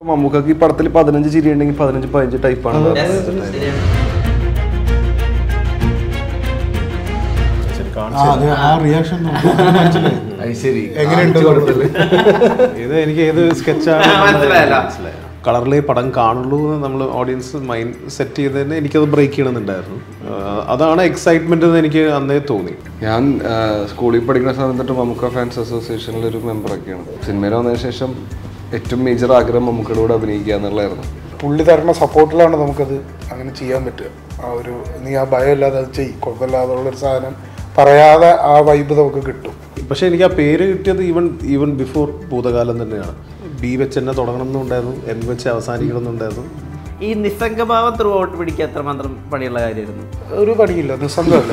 മമ്മൂക്കക്ക് ഈ പടത്തിൽ പതിനഞ്ച് ചിരി ഉണ്ടെങ്കിൽ പതിനഞ്ച് പതിനഞ്ച് ടൈപ്പാണ് ആ, അത് ആ റിയാക്ഷൻ മനസ്സിലായി ശരി എങ്ങനെയുണ്ട് ഇത് എനിക്ക് ഏത് സ്കെച്ചാണ് മനസ്സിലായല്ലോ. കളറിലേ പടം കാണുള്ളൂ എന്ന് നമ്മൾ ഓഡിയൻസ് മൈൻഡ് സെറ്റ് ചെയ്തതിന് എനിക്കത് ബ്രേക്ക് ചെയ്യണമെന്നുണ്ടായിരുന്നു ആഹ് അതാണ് എക്സൈറ്റ്മെന്റ് എന്ന് എനിക്ക് അന്നേ തോന്നി ഞാൻ ആ, സ്കൂളിൽ പഠിക്കുന്ന സമയത്ത് തൊട്ട് മമ്മൂക്ക ഫാൻസ് അസോസിയേഷനിൽ ഒരു മെമ്പറൊക്കെയാണ് സിനിമയിൽ വന്നതിന് ശേഷം ഏറ്റവും മേജർ ആഗ്രഹം മമ്മൂക്കയുടെ കൂടെ അഭിനയിക്കുക എന്നുള്ളതായിരുന്നു പുള്ളി തരുന്ന സപ്പോർട്ടിലാണ് നമുക്കത് അങ്ങനെ ചെയ്യാൻ പറ്റുക ആ ഒരു നീ ആ ഭയം ഇല്ലാതെ അത് ചെയ്യും കുഴപ്പമില്ലാതെ ഉള്ളൊരു സാധനം പറയാതെ ആ വൈബ് നമുക്ക് കിട്ടും പക്ഷെ എനിക്ക് ആ പേര് കിട്ടിയത് ഈവൻ ഈവൻ ബിഫോർ ഭൂതകാലം തന്നെയാണ് ബി വെച്ച് തന്നെ തുടങ്ങണം എന്നുണ്ടായിരുന്നു എം വെച്ച് അവസാനിക്കണം എന്നുണ്ടായിരുന്നു ഈ നിസ്സംഗഭാവം ത്രൂ ഔട്ട് പിടിക്കുക എത്രമാത്രം പണിയുള്ള കാര്യമായിരുന്നു ഒരു പണിയില്ല നിസ്സംഗമല്ല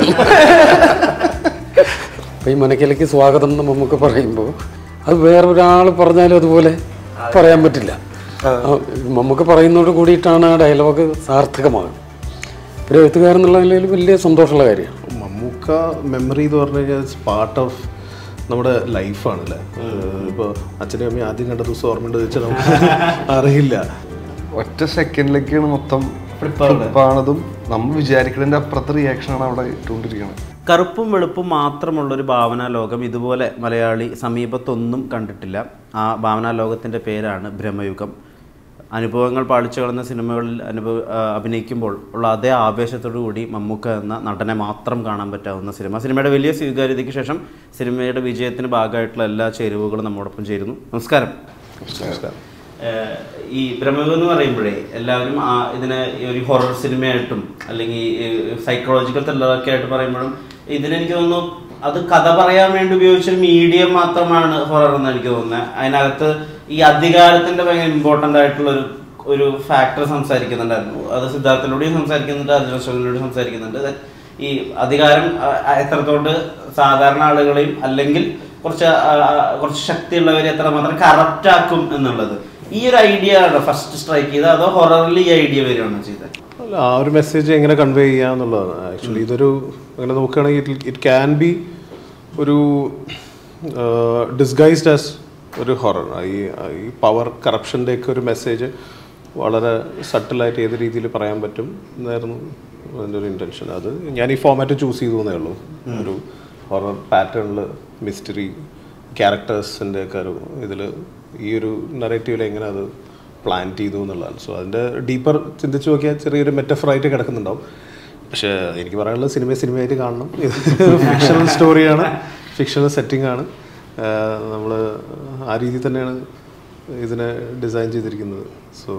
അപ്പം ഈ മനക്കിലേക്ക് സ്വാഗതം എന്ന് നമുക്ക് പറയുമ്പോൾ അത് വേറൊരാൾ പറഞ്ഞാലും അതുപോലെ പറയാൻ പറ്റില്ല ആ, നമുക്ക് പറയുന്നതോട് കൂടിയിട്ടാണ് ആ ഡയലോഗ് സാർത്ഥകമാകുന്നത് ഒരു എഴുത്തുകാരൻ എന്നുള്ള നിലയിൽ വലിയ സന്തോഷമുള്ള കാര്യമാണ് മമ്മൂക്ക മെമ്മറി എന്ന് പറഞ്ഞു കഴിഞ്ഞാൽ പാർട്ട് ഓഫ് നമ്മുടെ ലൈഫാണ് അല്ലേ ഇപ്പോൾ അച്ഛനും അമ്മയും ആദ്യം കണ്ട ദിവസം ഓർമ്മയുണ്ട് വെച്ചാൽ നമുക്ക് അറിയില്ല ഒറ്റ സെക്കൻഡിലേക്കാണ് മൊത്തം ഫ്ലിപ്പാണതും നമ്മൾ വിചാരിക്കുന്നതിന്റെ അപ്പുറത്തെ റിയാക്ഷനാണ് അവിടെ ഇട്ടുകൊണ്ടിരിക്കുന്നത് കറുപ്പും വെളുപ്പും മാത്രമുള്ള ഒരു ഭാവനാ ലോകം ഇതുപോലെ മലയാളി സമീപത്തൊന്നും കണ്ടിട്ടില്ല ആ ഭാവനാ ലോകത്തിൻ്റെ പേരാണ് ഭ്രമയുഗം അനുഭവങ്ങൾ പാളിച്ചു കളന്ന സിനിമകളിൽ അനുഭവ ആ, അഭിനയിക്കുമ്പോൾ ഉള്ള അതേ ആവേശത്തോടു കൂടി മമ്മൂക്ക എന്ന നടനെ മാത്രം കാണാൻ പറ്റാവുന്ന സിനിമ സിനിമയുടെ വലിയ സ്വീകാര്യതയ്ക്ക് ശേഷം സിനിമയുടെ വിജയത്തിന് ഭാഗമായിട്ടുള്ള എല്ലാ ചേരുവകളും നമ്മോടൊപ്പം ചേരുന്നു നമസ്കാരം ഏഹ് ഈ ബ്രഹ്മയുഗം എന്ന് പറയുമ്പോഴേ എല്ലാവരും ആ ഇതിനെ ഈ ഒരു ഹൊറർ സിനിമയായിട്ടും അല്ലെങ്കിൽ സൈക്കോളജിക്കൽ ത്രില്ലറൊക്കെ ആയിട്ട് പറയുമ്പോഴും ഇതിനെനിക്ക് തോന്നുന്നു അത് കഥ പറയാൻ വേണ്ടി ഉപയോഗിച്ചൊരു മീഡിയം മാത്രമാണ് ഹൊറർ എന്ന് എനിക്ക് തോന്നുന്നത് അതിനകത്ത് ഈ അധികാരത്തിന്റെ ഭയങ്കര ഇമ്പോർട്ടൻ്റ് ആയിട്ടുള്ള ഒരു ഒരു ഫാക്ടർ സംസാരിക്കുന്നുണ്ടായിരുന്നു അത് സിദ്ധാർത്ഥിലൂടെയും സംസാരിക്കുന്നുണ്ട് അർജുന അശോകനിലൂടെയും സംസാരിക്കുന്നുണ്ട് that ഈ അധികാരം ആ, ആ, എത്രത്തോണ്ട് സാധാരണ ആളുകളെയും അല്ലെങ്കിൽ കുറച്ച് ആ, ആ, കുറച്ച് ശക്തിയുള്ളവരെ എത്രമാത്രം കറപ്റ്റ് ആക്കും എന്നുള്ളത് ഈ ഒരു ഐഡിയ ആണോ ഫസ്റ്റ് സ്ട്രൈക്ക് ചെയ്തത് അതോ ഹൊററിൽ ഈ ഐഡിയ വരികയാണോ ചെയ്തത് അല്ല ആ ഒരു മെസ്സേജ് എങ്ങനെ കൺവേ ചെയ്യുക എന്നുള്ളതാണ് ആക്ച്വലി ഇതൊരു അങ്ങനെ നോക്കുകയാണെങ്കിൽ ഇറ്റ് ക്യാൻ ബി ഒരു ഡിസ്ഗൈസ്ഡ് ആസ് ഒരു ഹൊറർ ഈ ഈ പവർ കറപ്ഷൻ്റെ ഒക്കെ ഒരു മെസ്സേജ് വളരെ സട്ടിലായിട്ട് ഏത് രീതിയിൽ പറയാൻ പറ്റും എന്നായിരുന്നു എൻ്റെ ഒരു ഇൻറ്റൻഷൻ അത് ഞാൻ ഈ ഫോമാറ്റ് ചൂസ് ചെയ്തു എന്നേ ഉള്ളൂ ഒരു ഹൊറർ പാറ്റേണിൽ മിസ്റ്ററി ക്യാരക്ടേഴ്സിൻ്റെ ഒക്കെ ഒരു ഇതിൽ ഈ ഒരു നറേറ്റീവിൽ എങ്ങനെ അത് പ്ലാൻ ചെയ്തു എന്നുള്ളതാണ് സോ അതിൻ്റെ ഡീപ്പർ ചിന്തിച്ച് നോക്കിയാൽ ചെറിയൊരു മെറ്റഫറായിട്ട് കിടക്കുന്നുണ്ടാവും പക്ഷേ എനിക്ക് പറയാനുള്ളത് സിനിമ സിനിമയായിട്ട് കാണണം ഇത് ഫിക്ഷണൽ സ്റ്റോറിയാണ് ഫിക്ഷണൽ സെറ്റിംഗ് ആണ് നമ്മൾ ആ രീതിയിൽ തന്നെയാണ് ഇതിനെ ഡിസൈൻ ചെയ്തിരിക്കുന്നത് സോ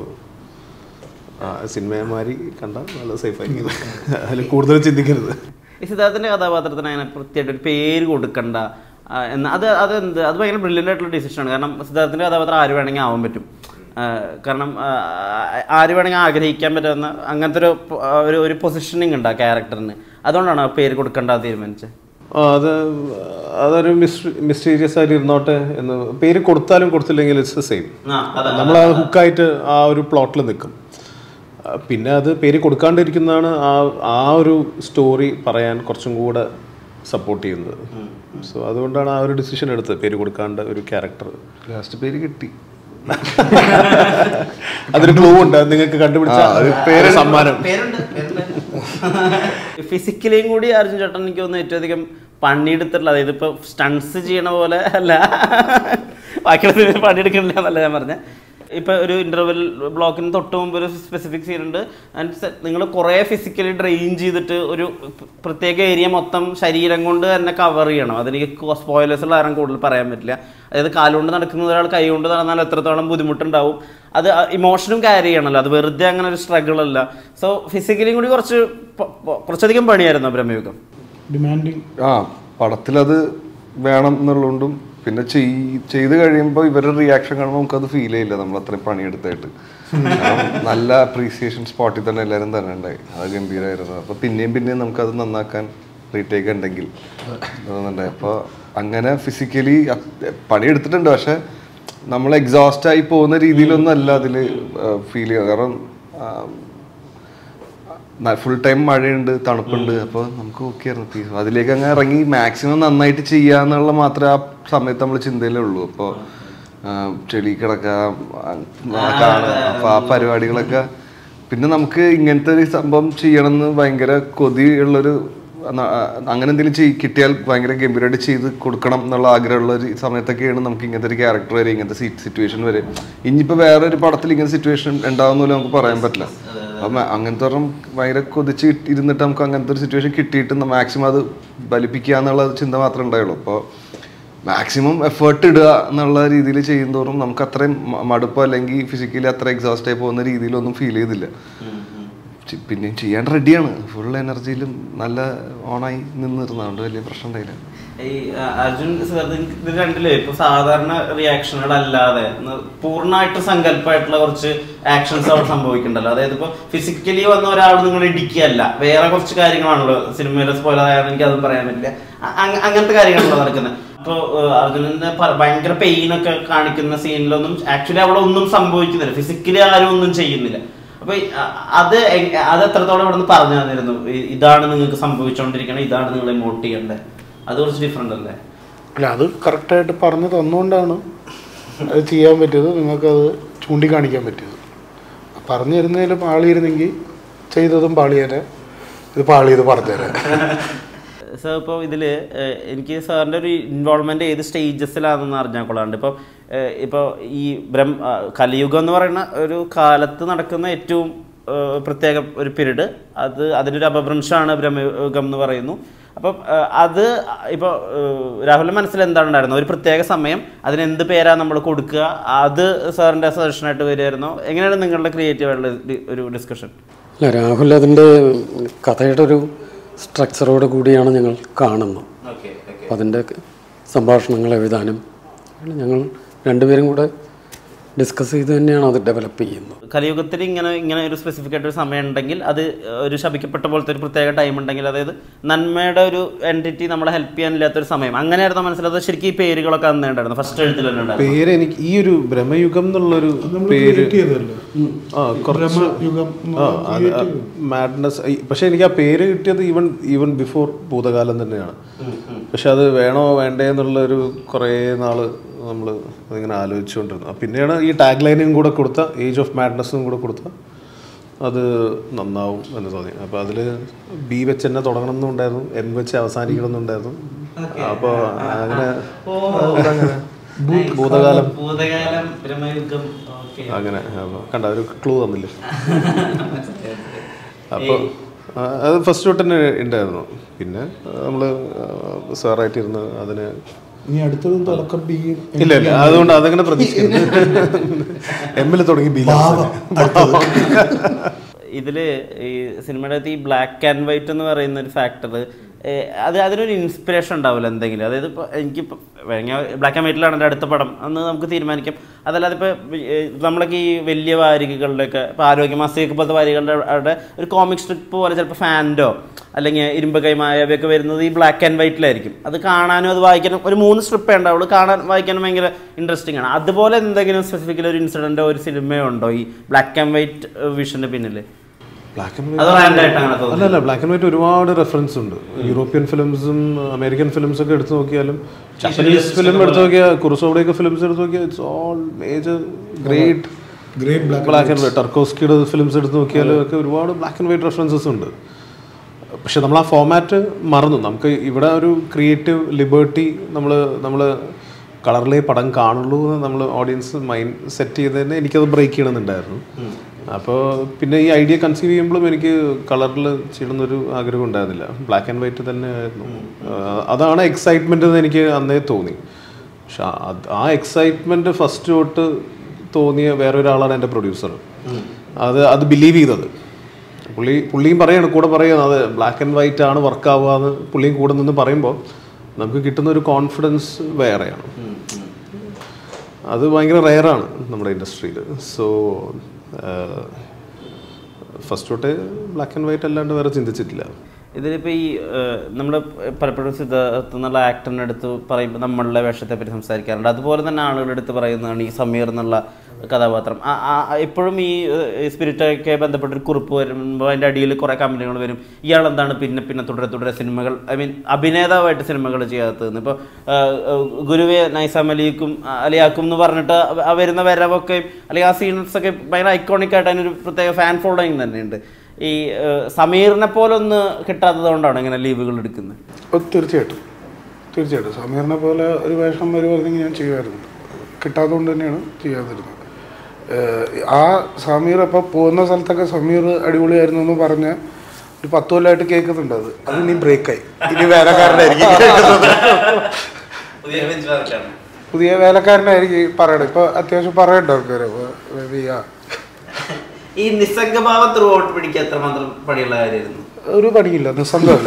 സിനിമയെ മാറി കണ്ടാൽ നല്ല സേഫ് ആയിരിക്കും അതിൽ കൂടുതൽ ചിന്തിക്കരുത് ഈ സിദ്ധാർത്ഥിന്റെ കഥാപാത്രത്തിന് അങ്ങനെ പ്രത്യേകിച്ച് ഒരു പേര് കൊടുക്കണ്ട ആ, എന്ന് അത് അതെന്ത് അത് ഭയങ്കര ബ്രില്യൻ്റ് ആയിട്ടുള്ള ഡിസിഷനാണ് കാരണം സിദ്ധാർത്ഥിന്റെ കഥാപാത്രം ആര് വേണമെങ്കിൽ ആവാൻ പറ്റും ആ, കാരണം ആ, ആര് വേണമെങ്കിൽ ആഗ്രഹിക്കാൻ പറ്റുന്ന അങ്ങനത്തെ ഒരു പൊ- ഒരു ഒരു പൊസിഷനിങ് ഉണ്ട് ആ ക്യാരക്ടറിന് അതുകൊണ്ടാണ് ആ പേര് കൊടുക്കണ്ട തീരുമാനിച്ചത് ആ, അത് അതൊരു മിസ്റ്റീരിയസ് ആയിട്ട് ഇരുന്നോട്ടെ എന്ന് പേര് കൊടുത്താലും കൊടുത്തില്ലെങ്കിൽ ഇറ്റ്സ് സെയിം ആ, അതെ, നമ്മൾ ആ ഹുക്കായിട്ട് ആ ഒരു പ്ലോട്ടിൽ നിൽക്കും ആ, പിന്നെ അത് പേര് കൊടുക്കാണ്ടിരിക്കുന്നതാണ് ആ ആ ഒരു സ്റ്റോറി പറയാൻ കുറച്ചും കൂടെ സപ്പോർട്ട് ചെയ്യുന്നത് സോ അതുകൊണ്ടാണ് ആ ഒരു ഡിസിഷൻ എടുത്തത് പേര് കൊടുക്കാണ്ട് ഒരു ക്യാരക്ടർ ലാസ്റ്റ് പേര് കിട്ടി അതൊരു ക്ലൂ ഉണ്ട് അത് നിങ്ങൾക്ക് കണ്ടുപിടിച്ച പേര് സമ്മാനം പേരുണ്ട് ഫിസിക്കലിയും കൂടി അർജുൻ ചേട്ടൻ എനിക്ക് തോന്നുന്നു ഏറ്റവും അധികം പണിയെടുത്തിട്ടുള്ള അതായത് ഇപ്പൊ സ്റ്റൺസ് ചെയ്യണ പോലെ അല്ല ബാക്കിയുള്ള പണിയെടുക്കണില്ല എന്നല്ല ഞാൻ പറഞ്ഞ ഇപ്പൊ ഒരു ഇന്റർവെൽ ബ്ലോക്കിന് തൊട്ട് മുമ്പ് ഒരു സ്പെസിഫിക് സീൻ ഉണ്ട് നിങ്ങൾ കുറേ ഫിസിക്കലി ഡ്രെയിൻ ചെയ്തിട്ട് ഒരു പ്ര- പ്രത്യേക ഏരിയ മൊത്തം ശരീരം കൊണ്ട് തന്നെ കവർ ചെയ്യണം അതെനിക്ക് സ്പോയിലേഴ്സ് ഉള്ള ആരും കൂടുതൽ പറയാൻ പറ്റില്ല അതായത് കാലുകൊണ്ട് നടക്കുന്ന ഒരാൾ കൈ കൊണ്ട് നടന്നാൽ എത്രത്തോളം ബുദ്ധിമുട്ടുണ്ടാവും അത് ഇമോഷനും ക്യാരി ചെയ്യണമല്ലോ അത് വെറുതെ അങ്ങനെ ഒരു സ്ട്രഗിൾ അല്ല സോ ഫിസിക്കലിയും കൂടി കുറച്ച് പ- പ- കുറച്ചധികം പണിയായിരുന്നു ബ്രഹ്മയുഗം ഡിമാൻഡിങ് ആ പടത്തിലത് വേണം എന്നുള്ളതുകൊണ്ടും പിന്നെ ചെയ് ചെയ്ത് കഴിയുമ്പോൾ ഇവരുടെ റിയാക്ഷൻ കാണുമ്പോൾ നമുക്കത് ഫീൽ ചെയ്യില്ല നമ്മൾ അത്രയും പണിയെടുത്തായിട്ട് കാരണം നല്ല അപ്രീസിയേഷൻ സ്പോട്ടിൽ തന്നെ എല്ലാവരും തന്നെ ഉണ്ടായി അത് ഗംഭീരമായിരുന്നു അപ്പോൾ പിന്നെയും പിന്നെയും നമുക്കത് നന്നാക്കാൻ റീടേക്ക് ഉണ്ടെങ്കിൽ തോന്നുന്നുണ്ടായി അപ്പോൾ അങ്ങനെ ഫിസിക്കലി പണിയെടുത്തിട്ടുണ്ട് പക്ഷെ നമ്മൾ എക്സോസ്റ്റ് ആയി പോകുന്ന രീതിയിലൊന്നും അല്ല അതിൽ ഫീൽ ചെയ്യുക കാരണം ഫുൾ ടൈം മഴയുണ്ട് തണുപ്പുണ്ട് അപ്പോൾ നമുക്ക് ഓക്കെ ആയിരുന്നു പീസ് അതിലേക്ക് അങ്ങ് ഇറങ്ങി മാക്സിമം നന്നായിട്ട് ചെയ്യാന്നുള്ള മാത്രമേ ആ സമയത്ത് നമ്മൾ ചിന്തയിലേ ഉള്ളൂ അപ്പോൾ ചെളി കിടക്കാം കാണാം അപ്പൊ ആ പരിപാടികളൊക്കെ പിന്നെ നമുക്ക് ഇങ്ങനത്തെ ഒരു സംഭവം ചെയ്യണമെന്ന് ഭയങ്കര കൊതിയുള്ളൊരു ന- അങ്ങനെ എന്തെങ്കിലും ചെയ് കിട്ടിയാൽ ഭയങ്കര ഗംഭീരമായിട്ട് ചെയ്ത് കൊടുക്കണം എന്നുള്ള ആഗ്രഹമുള്ള ഒരു സമയത്തൊക്കെയാണ് നമുക്ക് ഇങ്ങനത്തെ ഒരു ക്യാരക്ടർ വരെ ഇങ്ങനത്തെ സിറ്റുവേഷൻ വരെ ഇനിയിപ്പോൾ വേറെ ഒരു പടത്തിൽ ഇങ്ങനത്തെ സിറ്റുവേഷൻ ഉണ്ടാവുന്നില്ല നമുക്ക് പറയാൻ പറ്റില്ല അപ്പം അങ്ങനത്തെ ഒരെണ്ണം ഭയങ്കര കൊതിച്ച് ഇട്ട് ഇരുന്നിട്ട് നമുക്ക് അങ്ങനത്തെ ഒരു സിറ്റുവേഷൻ കിട്ടിയിട്ട് മാക്സിമം അത് ബലിപ്പിക്കുക എന്നുള്ള ചിന്ത മാത്രമേ ഉണ്ടായുള്ളൂ അപ്പോൾ മാക്സിമം എഫേർട്ട് ഇടുക എന്നുള്ള രീതിയിൽ ചെയ്യുന്തോറും നമുക്ക് അത്രയും മ- മടുപ്പ് അല്ലെങ്കിൽ ഫിസിക്കലി അത്ര എക്സോസ്റ്റ് ആയി പോകുന്ന രീതിയിലൊന്നും ഫീൽ ചെയ്തില്ല ചി- പിന്നെ ചെയ്യാൻ റെഡിയാണ് ഫുൾ എനർജിയിലും നല്ല ഓണായി നിന്നിരുന്നതുകൊണ്ട് വലിയ പ്രശ്നം ഉണ്ടായില്ല ഈ ആ, അർജുൻ സാർ ഇത് രണ്ടില് ഇപ്പൊ സാധാരണ റിയാക്ഷനുകളല്ലാതെ ന- പൂർണ്ണമായിട്ട് സങ്കല്പമായിട്ടുള്ള കുറച്ച് ആക്ഷൻസ് അവിടെ സംഭവിക്കണ്ടല്ലോ അതായത് ഇപ്പൊ ഫിസിക്കലി വന്ന ഒരാൾ നിങ്ങൾ ഇടിക്കുകയല്ല വേറെ കുറച്ച് കാര്യങ്ങളാണല്ലോ സിനിമയിലെ സ്പോയിലർ ആയാലും എനിക്ക് അതും പറയാൻ പറ്റില്ല അ- അങ്- അങ്ങനത്തെ കാര്യങ്ങളാണല്ലോ നടക്കുന്നത് ഇപ്പൊ അർജുനന്റെ പ- ഭയങ്കര പെയിൻ ഒക്കെ കാണിക്കുന്ന സീനിലൊന്നും ആക്ച്വലി അവിടെ ഒന്നും സംഭവിക്കുന്നില്ല ഫിസിക്കലി ആരും ഒന്നും ചെയ്യുന്നില്ല അപ്പൊ ഈ, അ- അത് എങ്- അത് എത്രത്തോളം ഇവിടെ നിന്ന് പറഞ്ഞു തന്നിരുന്നു ഈ- ഇതാണ് നിങ്ങൾക്ക് സംഭവിച്ചുകൊണ്ടിരിക്കണം ഇതാണ് നിങ്ങൾ ഇമോട്ട് ചെയ്യേണ്ടത് അത് കുറച്ച് ഡിഫറെന്റ് അല്ലേ അല്ല അത് കറക്റ്റായിട്ട് പറഞ്ഞു തന്നുകൊണ്ടാണ് അത് ചെയ്യാൻ പറ്റിയത് നിങ്ങൾക്കത് ചൂണ്ടിക്കാണിക്കാൻ പറ്റിയത് പറഞ്ഞു തരുന്നതിൽ പാളിയിരുന്നെങ്കിൽ ചെയ്തതും പാളിയേനെ ഇത് പാളിയത് പറഞ്ഞുതരാം സാർ ഇപ്പോൾ ഇതിൽ എനിക്ക് സാറിൻ്റെ ഒരു ഇൻവോൾവ്മെൻറ്റ് ഏത് സ്റ്റേജസിലാണെന്ന് അറിഞ്ഞാൽ കൊള്ളാണ്ട് ഇപ്പോൾ ഇപ്പോൾ ഈ ബ്രഹ്മ ആ, കലിയുഗം എന്ന് പറയുന്ന ഒരു കാലത്ത് നടക്കുന്ന ഏറ്റവും ഏ, പ്രത്യേക ഒരു പീരീഡ് അത് അതിനൊരു അപഭ്രംശമാണ് ബ്രഹ്മയുഗം എന്ന് പറയുന്നു അപ്പം ഏ, അത് ഇപ്പോൾ രാഹുലിൻ്റെ മനസ്സിൽ എന്താണ് ഉണ്ടായിരുന്നത് ഒരു പ്രത്യേക സമയം അതിന് എന്ത് പേരാണ് നമ്മൾ കൊടുക്കുക അത് സാറിൻ്റെ സജഷനായിട്ട് വരുമായിരുന്നോ എങ്ങനെയാണ് നിങ്ങളുടെ ക്രിയേറ്റീവ് ആയിട്ടുള്ള ഡി- ഒരു ഡിസ്കഷൻ അല്ല രാഹുൽ അതിൻ്റെ കഥയുടെ ഒരു സ്ട്രക്ചറോട് കൂടിയാണ് ഞങ്ങൾ കാണുന്നത് ഓക്കെ ഓക്കെ അപ്പം അതിൻ്റെ സംഭാഷണങ്ങൾ എഴുതാനും ഞങ്ങൾ രണ്ടുപേരും കൂടെ ഡിസ്കസ് ചെയ്ത് തന്നെയാണ് അത് ഡെവലപ്പ് ചെയ്യുന്നത് കലിയുഗത്തിൽ ഇങ്ങനെ ഇങ്ങനെ ഒരു സ്പെസിഫിക് ആയിട്ട് ഒരു സമയം ഉണ്ടെങ്കിൽ അത് ഒരു ശപിക്കപ്പെട്ട പോലത്തെ ഒരു പ്രത്യേക ടൈം ഉണ്ടെങ്കിൽ അതായത് നന്മയുടെ ഒരു എൻറ്റിറ്റി നമ്മളെ ഹെൽപ്പ് ചെയ്യാനില്ലാത്തൊരു സമയം അങ്ങനെയായിരുന്നു മനസ്സിലായത് ശരിക്കും ഈ പേരുകളൊക്കെ അന്നേ ഉണ്ടായിരുന്നു ഫസ്റ്റ് എഴുത്തിൽ തന്നെ ഉണ്ടായിരുന്നു പേര് എനിക്ക് ഈ ഒരു ബ്രഹ്മയുഗം എന്നുള്ളൊരു പേര് ആ കുറച്ച് മാഡ്നസ് പക്ഷെ എനിക്ക് ആ പേര് കിട്ടിയത് ഈവൻ ഈവൻ ബിഫോർ ഭൂതകാലം തന്നെയാണ് പക്ഷെ അത് വേണോ വേണ്ടേ എന്നുള്ളൊരു കുറേ നാള് നമ്മൾ അതിങ്ങനെ ആലോചിച്ചുകൊണ്ടിരുന്നു ആ, പിന്നെയാണ് ഈ ടാഗ് ലൈനും കൂടെ കൊടുത്ത ഏജ് ഓഫ് മാഡ്നസ്സും കൂടെ കൊടുത്ത അത് നന്നാവും എന്ന് തോന്നി അപ്പോൾ അതിൽ ബി വെച്ച് തന്നെ തുടങ്ങണം എന്നുണ്ടായിരുന്നു എം വെച്ച് അവസാനിക്കണം എന്നുണ്ടായിരുന്നു അപ്പോൾ അങ്ങനെ ഭൂതകാലം ഭൂതകാലം ബ്രഹ്മയുഗം ഓക്കെ അങ്ങനെ അപ്പോൾ കണ്ട ഒരു ക്ലൂ തന്നില്ലേ അപ്പോൾ അത് ഫസ്റ്റ് തൊട്ട് തന്നെ ഉണ്ടായിരുന്നു പിന്നെ നമ്മൾ സാറായിട്ടിരുന്ന് അതിന് ഇനി അടുത്തതും തുടക്കം ബി ഇല്ല ഇല്ല അതുകൊണ്ട് അതങ്ങനെ പ്രതീക്ഷിക്കുന്നു എമ്മിൽ തുടങ്ങി ബി ഇതിൽ ഈ സിനിമയുടെ അകത്ത് ഈ ബ്ലാക്ക് ആൻഡ് വൈറ്റ് എന്ന് പറയുന്ന ഒരു ഫാക്ടർ അത് അതിനൊരു ഇൻസ്പിറേഷൻ ഉണ്ടാവില്ല എന്തെങ്കിലും അതായത് ഇപ്പോൾ എനിക്കിപ്പോൾ ബ്ലാക്ക് ആൻഡ് വൈറ്റിലാണ് എൻ്റെ അടുത്ത പടം അന്ന് നമുക്ക് തീരുമാനിക്കാം അതല്ലാതെ ഇപ്പോൾ നമ്മളൊക്കെ ഈ വലിയ വാരികകളുടെയൊക്കെ ഇപ്പോൾ ആരോഗ്യ മാസികയൊക്കെ പോലത്തെ വാരികളുടെ അവിടെ ഒരു കോമിക് സ്ട്രിപ്പ് പോലെ ചിലപ്പോൾ ഫാൻഡോ അല്ലെങ്കിൽ ഇരുമ്പ് കൈമായവയൊക്കെ വരുന്നത് ഈ ബ്ലാക്ക് ആൻഡ് വൈറ്റിലായിരിക്കും അത് കാണാനും അത് വായിക്കാനും ഒരു മൂന്ന് സ്ട്രിപ്പേ ഉണ്ടാവുള്ളൂ കാണാൻ വായിക്കാനും ഭയങ്കര ഇൻട്രസ്റ്റിംഗ് ആണ് അതുപോലെ എന്തെങ്കിലും സ്പെസിഫിക്കലി ഒരു ഇൻസിഡൻറ്റോ ഒരു സിനിമയോ ഉണ്ടോ ഈ ബ്ലാക്ക് ആൻഡ് വൈറ്റ് വിഷൻ്റെ പിന്നിൽ ബ്ലാക്ക് ആൻഡ് അത് റാൻഡ് ആയിട്ടാണ് അല്ല തോന്നുന്നത് അല്ല ബ്ലാക്ക് ആൻഡ് വൈറ്റ് ഒരുപാട് റെഫറൻസ് ഉണ്ട് യൂറോപ്യൻ ഫിലിംസും അമേരിക്കൻ ഫിലിംസ് ഒക്കെ എടുത്തു നോക്കിയാലും ജാപ്പനീസ് ഫിലിം എടുത്തു നോക്കിയാൽ കുറുസോടെയൊക്കെ ഫിലിംസ് എടുത്തു നോക്കിയാൽ it's all major great great black black and white ടർക്കോസ്കിയുടെ ഫിലിംസ് എടുത്ത് നോക്കിയാൽ ഒക്കെ ഒരുപാട് ബ്ലാക്ക് ആൻഡ് വൈറ്റ് റെഫറൻസസ് ഉണ്ട് പക്ഷെ നമ്മൾ ആ ഫോമാറ്റ് മറന്നു നമുക്ക് ഇവിടെ ഒരു ക്രിയേറ്റീവ് ലിബേർട്ടി നമ്മൾ നമ്മൾ കളറിലേ പടം കാണുള്ളൂ എന്ന് നമ്മൾ ഓഡിയൻസ് മൈൻഡ് സെറ്റ് ചെയ്തതിന് എനിക്കത് ബ്രേക്ക് ചെയ്യണമെന്നുണ്ടായിരുന്നു അപ്പോൾ പിന്നെ ഈ ഐഡിയ കൺസീവ് ചെയ്യുമ്പോഴും എനിക്ക് കളറിൽ ചെയ്യണമെന്നൊരു ആഗ്രഹം ഉണ്ടായിരുന്നില്ല ബ്ലാക്ക് ആൻഡ് വൈറ്റ് തന്നെ ആയിരുന്നു ആ, അതാണ് എക്സൈറ്റ്മെൻറ്റ് എന്ന് എനിക്ക് അന്നേ തോന്നി പക്ഷെ ആ- അത് ആ എക്സൈറ്റ്മെൻറ്റ് ഫസ്റ്റ് തൊട്ട് തോന്നിയ വേറെ ഒരാളാണ് എൻ്റെ പ്രൊഡ്യൂസർ അത് അത് ബിലീവ് ചെയ്തത് പുള്ളി പുള്ളിയും പറയാണ് കൂടെ പറയുന്നത് അത് ബ്ലാക്ക് ആൻഡ് വൈറ്റ് ആണ് വർക്ക് ആവുക എന്ന് പുള്ളിയും കൂടെ നിന്ന് പറയുമ്പോൾ നമുക്ക് കിട്ടുന്ന ഒരു കോൺഫിഡൻസ് വേറെയാണ് അത് ഭയങ്കര റെയറാണ് നമ്മുടെ ഇൻഡസ്ട്രിയിൽ സോ ഫസ്റ്റ് തൊട്ടേ ബ്ലാക്ക് ആൻഡ് വൈറ്റ് അല്ലാണ്ട് വേറെ ചിന്തിച്ചിട്ടില്ല ഇതിലിപ്പോൾ ഈ നമ്മൾ പലപ്പോഴും സിദ്ധാർത്ഥ് എന്നുള്ള ആക്ടറിൻ്റെ അടുത്ത് പറയുമ്പോൾ നമ്മളുടെ വേഷത്തെ പറ്റി സംസാരിക്കാറുണ്ട് അതുപോലെ തന്നെ ആളുകളുടെ അടുത്ത് പറയുന്നതാണ് ഈ സമീർ എന്നുള്ള കഥാപാത്രം ആ- ആ- ആ- ഇപ്പോഴും ഈ സ്പിരിറ്റൊക്കെ ബന്ധപ്പെട്ട ഒരു കുറിപ്പ് വരുമ്പോൾ അതിൻ്റെ അടിയിൽ കുറേ കമ്പനികൾ വരും ഇയാൾ എന്താണ് പിന്നെ പിന്നെ തുടരെ തുടരെ സിനിമകൾ ഐ മീൻ അഭിനേതാവായിട്ട് സിനിമകൾ ചെയ്യാത്തതെന്ന് ഇപ്പോൾ ഗുരുവെ നൈസാം അലിക്കും അലിയാക്കും എന്ന് പറഞ്ഞിട്ട് ആ വരുന്ന വരവൊക്കെ അല്ലെങ്കിൽ ആ സീൻസ് ഒക്കെ ഭയങ്കര ഐക്കോണിക് ആയിട്ട് അതിനൊരു പ്രത്യേക ഫാൻ ഫോളോയിങ് തന്നെയുണ്ട് ഈ ഏഹ്, സമീറിനെ പോലെ ഒന്ന് കിട്ടാത്തത് കൊണ്ടാണ് ഇങ്ങനെ ലീവുകൾ എടുക്കുന്നത് ഓ, തീർച്ചയായിട്ടും തീർച്ചയായിട്ടും സമീറിനെ പോലെ ഒരു വേഷം വരുമായിരുന്നെങ്കിൽ ഞാൻ ചെയ്യുമായിരുന്നു കിട്ടാത്തതുകൊണ്ട് തന്നെയാണ് ചെയ്യാതിരുന്നത് ഏഹ് ആ സമീർ അപ്പോൾ പോകുന്ന സ്ഥലത്തൊക്കെ സമീർ അടിപൊളിയായിരുന്നു എന്ന് പറഞ്ഞ് ഒരു പത്ത് കൊല്ലമായിട്ട് കേൾക്കുന്നുണ്ട് അത് അത് ഇനി ബ്രേക്കായി ഇനി വേലക്കാരനായിരിക്കും കേൾക്കുന്നത് പുതിയ വേലക്കാരനായിരിക്കും പറയണം ഇപ്പൊ അത്യാവശ്യം പറയണ്ട ആൾക്കാര് അപ്പൊ maybe ആ ഈ നിസ്സംഗഭാവം ത്രൂ ഔട്ട് പിടിക്കാൻ എത്രമാത്രം പണിയുള്ള കാര്യമായിരുന്നു ഒരു പണിയില്ല നിസ്സംഗമല്ല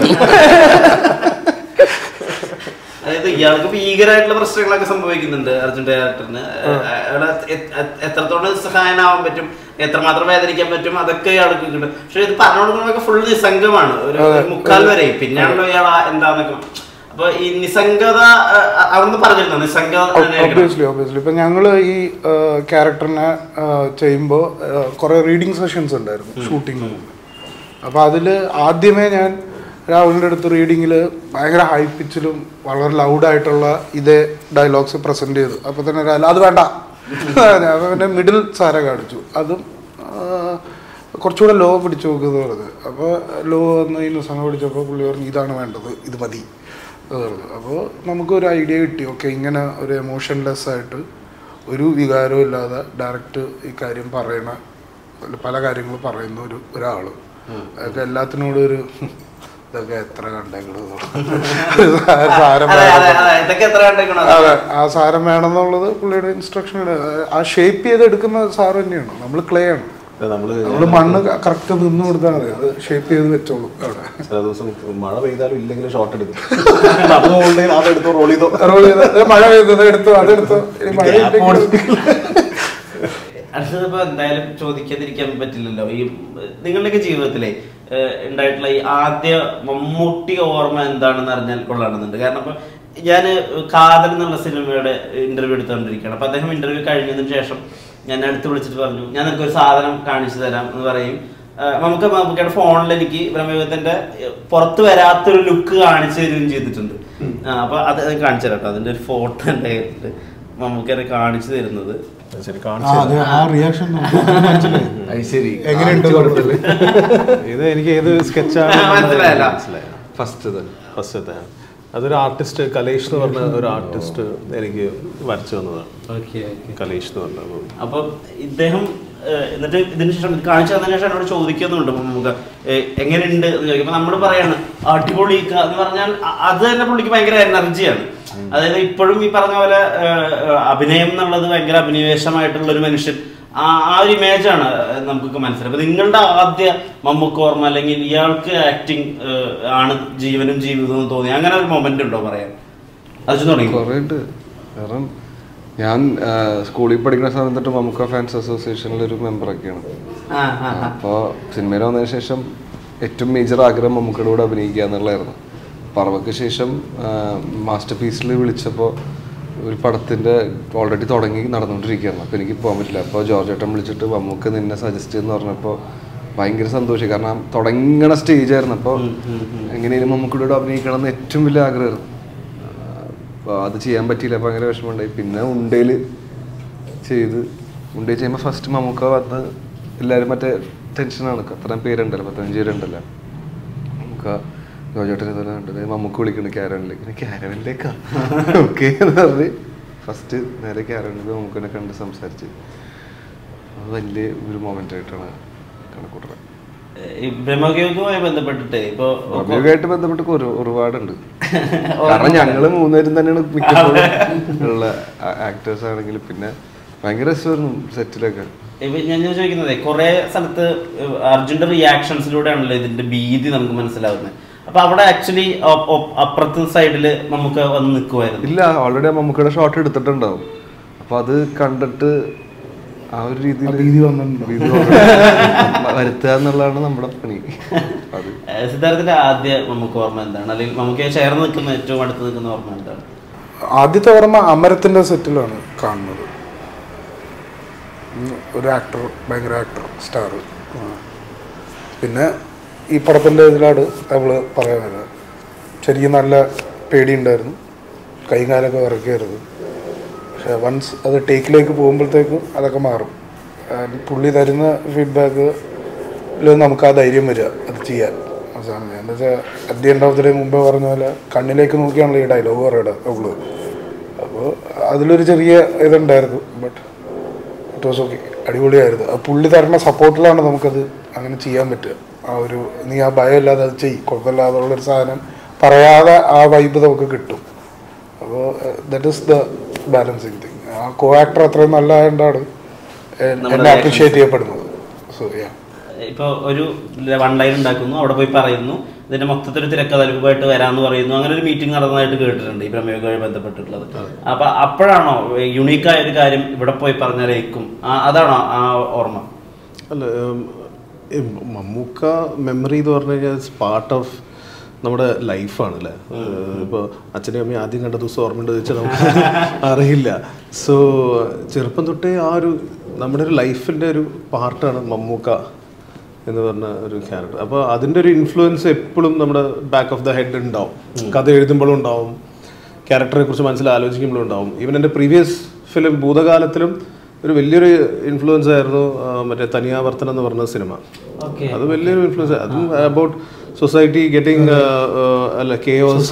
അതായത് ഇയാൾക്ക് ഭീകരമായിട്ടുള്ള പ്രശ്നങ്ങളൊക്കെ സംഭവിക്കുന്നുണ്ട് അർജുൻ ഡയറക്ടറിന് അയാളെ എ- എ- എത്രത്തോളം സഹായനാവാൻ പറ്റും എത്രമാത്രം വേദനിക്കാൻ പറ്റും അതൊക്കെ ഇയാൾക്ക് കിട്ടും പക്ഷെ ഇത് പറഞ്ഞു കൊടുക്കുന്നതൊക്കെ ഫുൾ നിസ്സംഗമാണ് ഒരു മുക്കാൽ വരെ പിന്നെയാണല്ലോ ഇയാൾ ആ- എന്താന്നൊക്കെ അപ്പൊ ഈ നിസ്സംഗത അഹ് അവിടുന്ന് പറഞ്ഞിരുന്നു നിസ്സംഗത തന്നെയായിരിക്കണം. ഒബ്വിയസ്ലി ഒബ്വിയസ്ലി ഇപ്പൊ ഞങ്ങള് ഈ ക്യാരക്ടറിനെ ചെയ്യുമ്പോൾ കുറെ റീഡിങ് സെഷൻസ് ഉണ്ടായിരുന്നു ഷൂട്ടിങ്ങിന് മുമ്പ് അപ്പൊ അതില് ആദ്യമേ ഞാൻ രാഹുലിന്റെ അടുത്ത് റീഡിങ്ങിൽ ഭയങ്കര ഹൈ പിച്ചിലും വളരെ ലൗഡായിട്ടുള്ള ഇതേ ഡയലോഗ്സ് പ്രസന്റ് ചെയ്തു അപ്പൊ തന്നെ രാഹുൽ അത് വേണ്ട അപ്പൊ പിന്നെ മിഡിൽ സാര കാണിച്ചു അതും ആ, കുറച്ചുകൂടെ ലോ പിടിച്ചു നോക്കുന്നത് പറഞ്ഞത് അപ്പോൾ ലോ വന്ന് ഈ നുസങ്ങ പിടിച്ചപ്പോൾ പുള്ളി പറഞ്ഞു ഇതാണ് വേണ്ടത് ഇത് മതി എന്ന് പറഞ്ഞു അപ്പോൾ നമുക്കൊരു ഐഡിയ കിട്ടി ഓക്കെ ഇങ്ങനെ ഒരു എമോഷൻലെസ് ആയിട്ട് ഒരു വികാരവും ഇല്ലാതെ ഡയറക്റ്റ് ഈ കാര്യം പറയണ പല കാര്യങ്ങളും പറയുന്ന ഒരു ഒരാൾ അതൊക്കെ എല്ലാത്തിനോടും ഒരു ഹും, ഇതൊക്കെ എത്ര കണ്ടേക്കണത് സാരം അതെ അതെ വേണം. അതെ ഇതൊക്കെ എത്ര കണ്ടേക്കണം അതെ ആ സാരം വേണമെന്നുള്ളത് പുള്ളിയുടെ ഇൻസ്ട്രക്ഷൻ ആ ഷേപ്പ് ചെയ്ത് എടുക്കുന്ന സാറ് തന്നെയാണ് നമ്മൾ ക്ലേ ആണ് നമ്മള് നമ്മൾ മണ്ണ് കറക്റ്റ് നിന്ന് കൊടുത്താൽ മതി അത് ഷേപ്പ് ചെയ്ത് വെച്ചോളൂ അവിടെ ചില ദിവസം മഴ പെയ്താലും ഇല്ലെങ്കിലും ഷോട്ട് എടുക്കും അതുകൊണ്ട് അതെടുത്തോ റോൾ ചെയ്തോ റോൾ ചെയ്ത് "ഏ, മഴ പെയ്തത് എടുത്തു അതെടുത്തു ഇനി മഴ ഇല്ലെങ്കിൽ അടുത്തതിപ്പോ എന്തായാലും ചോദിക്കാതിരിക്കാൻ പറ്റില്ലല്ലോ ഈ നിങ്ങളുടെയൊക്കെ ജീവിതത്തിലെ ഏഹ്, ഉണ്ടായിട്ടുള്ള ഈ ആദ്യ മമ്മൂട്ടി ഓർമ്മ എന്താണെന്ന് അറിഞ്ഞാൽ കൊള്ളാണെന്നുണ്ട് കാരണം ഇപ്പൊ ഞാൻ കാതൽ എന്നുള്ള സിനിമയുടെ ഇന്റർവ്യൂ എടുത്തുകൊണ്ടിരിക്കുകയാണ് അപ്പൊ അദ്ദേഹം ഇന്റർവ്യൂ കഴിഞ്ഞതിന് ശേഷം ഞാൻ അടുത്ത് വിളിച്ചിട്ട് പറഞ്ഞു ഞാൻ നിനക്ക് ഒരു സാധനം കാണിച്ചു തരാം എന്ന് പറയും ഏഹ്, നമുക്ക് മമ്മൂക്കയുടെ ഫോണിൽ എനിക്ക് ബ്രഹ്മയുഗത്തിന്റെ പുറത്ത് വരാത്തൊരു ലുക്ക് കാണിച്ചു തരികയും ചെയ്തിട്ടുണ്ട് ആ, അപ്പൊ അത് കാണിച്ചു തരാം കേട്ടോ അതിന്റെ ഒരു ഫോട്ടോ എൻ്റെ കയ്യിലുണ്ട് മമ്മൂക്കനെ കാണിച്ചു തരുന്നത് ശരി ആ, കാണിച്ചു അത് ആ റിയാക്ഷൻ ശരി എങ്ങനെയുണ്ട് ഇത് എനിക്ക് ഏത് സ്കെച്ചാണ് മനസ്സിലായല്ലോ. മനസ്സിലായി ഫസ്റ്റ് തന്നെ ഫസ്റ്റത്തെ അതൊരു ആർട്ടിസ്റ്റ് കലേഷ് എന്ന് പറഞ്ഞ ഒരു ആർട്ടിസ്റ്റ് എനിക്ക് വരച്ചു തന്നതാണ് ഓക്കെ കലേഷ് എന്ന് പറഞ്ഞത് അപ്പൊ ഇദ്ദേഹം ഏഹ്, എന്നിട്ട് ഇതിന് ശേഷം ഇത് കാണിച്ചു തന്നതിന് ശേഷം എന്നോട് ചോദിക്കുന്നുണ്ട് അപ്പൊ നമുക്ക് ഏഹ്, എങ്ങനെയുണ്ട് എന്ന് ചോദിക്കുമ്പോൾ നമ്മൾ പറയാണ് അടിപൊളി ക- എന്ന് പറഞ്ഞാൽ അ- അത് തന്നെ പുള്ളിക്ക് ഭയങ്കര എനർജിയാണ് അതായത് ഇപ്പോഴും ഈ പറഞ്ഞ പോലെ ഏഹ്, ഏഹ്, അഭിനയം എന്നുള്ളത് ഭയങ്കര അഭിനിവേശമായിട്ടുള്ള ഒരു മനുഷ്യൻ ആ ആ ഒരു ഇമേജാണ് നമുക്കൊക്കെ മനസ്സിലായത് അപ്പൊ നിങ്ങളുടെ ആദ്യ മമ്മൂക്ക് ഓർമ്മ അല്ലെങ്കിൽ ഇയാൾക്ക് ആക്ടിങ് ആണ് ജീവനും ജീവിതവും എന്ന് തോന്നി അങ്ങനെ ഒരു മൊമെന്റ് ഉണ്ടോ പറയാൻ അത് തുടങ്ങി കുറേ ഉണ്ട് കാരണം ഞാൻ ആ, സ്കൂളിൽ പഠിക്കുന്ന സമയത്ത് മമ്മൂക്ക ഫാൻസ് അസോസിയേഷനിൽ ഒരു മെമ്പറൊക്കെയാണ് ആ ആ ആ അപ്പോൾ സിനിമയിൽ വന്നതിന് ശേഷം ഏറ്റവും മേജർ ആഗ്രഹം മമ്മൂക്കയുടെ കൂടെ അഭിനയിക്കുക എന്നുള്ളതായിരുന്നു പറവയ്ക്ക് ശേഷം മാസ്റ്റർ പീസിൽ വിളിച്ചപ്പോൾ ഒരു പടത്തിൻ്റെ ഓൾറെഡി തുടങ്ങി നടന്നുകൊണ്ടിരിക്കുകയായിരുന്നു അപ്പോൾ എനിക്ക് പോകാൻ പറ്റില്ല അപ്പോൾ ജോർജ് ഏട്ടൻ വിളിച്ചിട്ട് മമ്മൂക്ക നിന്നെ സജസ്റ്റ് എന്ന് പറഞ്ഞപ്പോൾ ഭയങ്കര സന്തോഷം കാരണം തുടങ്ങണ സ്റ്റേജ് ആയിരുന്നു അപ്പോൾ എങ്ങനെയും മമ്മൂക്കയുടെ കൂടെ അഭിനയിക്കണം എന്ന് ഏറ്റവും വലിയ ആഗ്രഹമായിരുന്നു അപ്പോൾ അത് ചെയ്യാൻ പറ്റിയില്ല അപ്പോൾ ഭയങ്കര വിഷമമുണ്ടായി പിന്നെ ഉണ്ടയിൽ ചെയ്ത് ഉണ്ടയിൽ ചെയ്യുമ്പോൾ ഫസ്റ്റ് മമ്മൂക്ക വന്ന് എല്ലാവരും മറ്റേ ടെൻഷനാണ് അത്രയും പേരുണ്ടല്ലോ പതിനഞ്ച് പേരുണ്ടല്ലോ നമുക്ക് ജോജേട്ടൻ ഇതെല്ലാം കണ്ടത് മമ്മൂക്ക് വിളിക്കുന്നു ക്യാരവനിലേക്ക് ഇങ്ങനെ ക്യാരവനിലേക്കാ ഓക്കെ എന്ന് പറഞ്ഞ് ഫസ്റ്റ് നേരെ ക്യാരവനിലേക്ക് മമ്മൂക്കിനെ കണ്ട് സംസാരിച്ച് അത് വലിയ ഒരു മൊമെൻ്റ് ആയിട്ടാണ് കണക്കൂട്ടുന്നത് ഈ ബ്രഹ്മയോഗവുമായി ബന്ധപ്പെട്ടിട്ട് ഇപ്പൊ ബ്രഹ്മയുഗമായിട്ട് ബന്ധപ്പെട്ട് ഒരു ഒരുപാടുണ്ട് കാരണം ഞങ്ങള് മൂന്നുപേരും തന്നെയാണ് മിക്കപ്പോഴും ഉള്ള ആക്ടേഴ്സ് ആണെങ്കിലും പിന്നെ ഭയങ്കര രസമായിരുന്നു സെറ്റിലൊക്കെ ഇപ്പൊ ഞാൻ ഞാൻ ചോദിക്കുന്നത് കുറെ സ്ഥലത്ത് അർജുന്റെ റിയാക്ഷൻസിലൂടെയാണല്ലോ ഇതിന്റെ ഭീതി നമുക്ക് മനസ്സിലാവുന്നത് അപ്പൊ അവിടെ ആക്ച്വലി അപ്പുറത്തെ സൈഡില് നമുക്ക് വന്ന് നിൽക്കുമായിരുന്നു ഇല്ല ഓൾറെഡി മമ്മൂക്കയുടെ ഷോട്ട് എടുത്തിട്ടുണ്ടാവും അപ്പൊ അത് കണ്ടിട്ട് ആ ഒരു രീതിയിൽ ഭീതി വന്നിട്ടുണ്ടോ? ഭീതി വന്നിട്ടുണ്ട്. വരുത്തുക എന്നുള്ളതാണ് നമ്മുടെ പണി അത് സിദ്ധാർത്ഥത്തിന്റെ ആദ്യ നമുക്ക് ഓർമ്മ എന്താണ് അല്ലെങ്കിൽ നമുക്ക് ചേർന്ന് നിൽക്കുന്ന ഏറ്റവും അടുത്ത് നിൽക്കുന്ന ഓർമ്മ എന്താണ് ആദ്യത്തെ ഓർമ്മ അമരത്തിന്റെ സെറ്റിലാണ് കാണുന്നത് ഉം, ഒരു ആക്ടർ ഭയങ്കര ആക്ടർ സ്റ്റാർ പിന്നെ ഈ പടത്തിൻ്റെ ഇതിലാണ് നമ്മൾ പറയാൻ വരുന്നത് ശരിക്കും നല്ല പേടിയുണ്ടായിരുന്നു കൈയും കാലൊക്കെ വിറയ്ക്കായിരുന്നു പക്ഷെ വൺസ് അത് ടേക്കിലേക്ക് പോകുമ്പോഴത്തേക്കും അതൊക്കെ മാറും And പുള്ളി തരുന്ന ഫീഡ്ബാക്ക് നമുക്ക് ആ ധൈര്യം വരിക അത് ചെയ്യാൻ അവസാനം എന്താ വെച്ചാൽ at the end of the day മുമ്പേ പറഞ്ഞ പോലെ കണ്ണിലേക്ക് നോക്കിയാണല്ലോ ഈ ഡയലോഗ് പറയുക ഉള്ളൂ അപ്പോൾ അതിലൊരു ചെറിയ ഇതുണ്ടായിരുന്നു ബട്ട് ഇറ്റ് വാസ് ഓക്കെ അടിപൊളിയായിരുന്നു ആ പുള്ളി തരുന്ന സപ്പോർട്ടിലാണ് നമുക്കത് അങ്ങനെ ചെയ്യാൻ പറ്റുക ആ ഒരു നീ ആ ഭയം ഇല്ലാതെ അത് ചെയ് കുഴപ്പമില്ലാതെ ഉള്ളൊരു സാധനം പറയാതെ ആ വൈബ് നമുക്ക് കിട്ടും അപ്പോൾ that is the balancing thing ആ കോ ആക്ടർ അത്രയും നല്ലതായതുകൊണ്ടാണ് എന്നെ അപ്രീഷിയേറ്റ് ചെയ്യപ്പെടുന്നത് സോ യാ ഇപ്പൊ ഒരു വൺ ലൈൻ ഉണ്ടാക്കുന്നു അവിടെ പോയി പറയുന്നു ഇതിന്റെ മൊത്തത്തിൽ തിരക്കഥലുമായിട്ട് വരാന്ന് പറയുന്നു അങ്ങനെ ഒരു മീറ്റിംഗ് നടന്നതായിട്ട് കേട്ടിട്ടുണ്ട് ഈ പ്രമേയവുമായി ബന്ധപ്പെട്ടിട്ടുള്ളത് അപ്പൊ അപ്പോഴാണോ യുണീക്കായ ഒരു കാര്യം ഇവിടെ പോയി പറഞ്ഞാലേക്കും ആ- അതാണോ ആ ഓർമ്മ അല്ല ഉം, ഈ മമ്മൂക്ക മെമ്മറി എന്ന് പറഞ്ഞു കഴിഞ്ഞാൽ പാർട്ട് ഓഫ് നമ്മുടെ ലൈഫാണ് അല്ലേ ഇപ്പോൾ അച്ഛനെയും അമ്മയും ആദ്യം കണ്ട ദിവസം ഓർമ്മയുണ്ട് വെച്ചാൽ നമുക്ക് അറിയില്ല സോ ചെറുപ്പം തൊട്ടേ ആ ഒരു നമ്മുടെ ഒരു ലൈഫിൻ്റെ ഒരു പാർട്ടാണ് മമ്മൂക്ക എന്ന് പറഞ്ഞ ഒരു ക്യാരക്ടർ അപ്പോൾ അതിൻ്റെ ഒരു ഇൻഫ്ലുവൻസ് എപ്പോഴും നമ്മുടെ ബാക്ക് ഓഫ് ദ ഹെഡ് ഉണ്ടാവും കഥ എഴുതുമ്പോഴും ഉണ്ടാവും ക്യാരക്ടറെ കുറിച്ച് മനസ്സിൽ ആലോചിക്കുമ്പോഴും ഉണ്ടാവും ഈവൻ എൻ്റെ പ്രീവിയസ് ഫിലിം ഭൂതകാലത്തിലും ഒരു വലിയൊരു ഇൻഫ്ലുവൻസ് ആയിരുന്നു ആ, മറ്റേ തനിയാവർത്തനം എന്ന് പറഞ്ഞ സിനിമ ഓക്കെ അത് വലിയൊരു ഇൻഫ്ലുവൻസ് അതും അബൌട്ട് സൊസൈറ്റി ഗെറ്റിംഗ് അല്ല കെയോസ്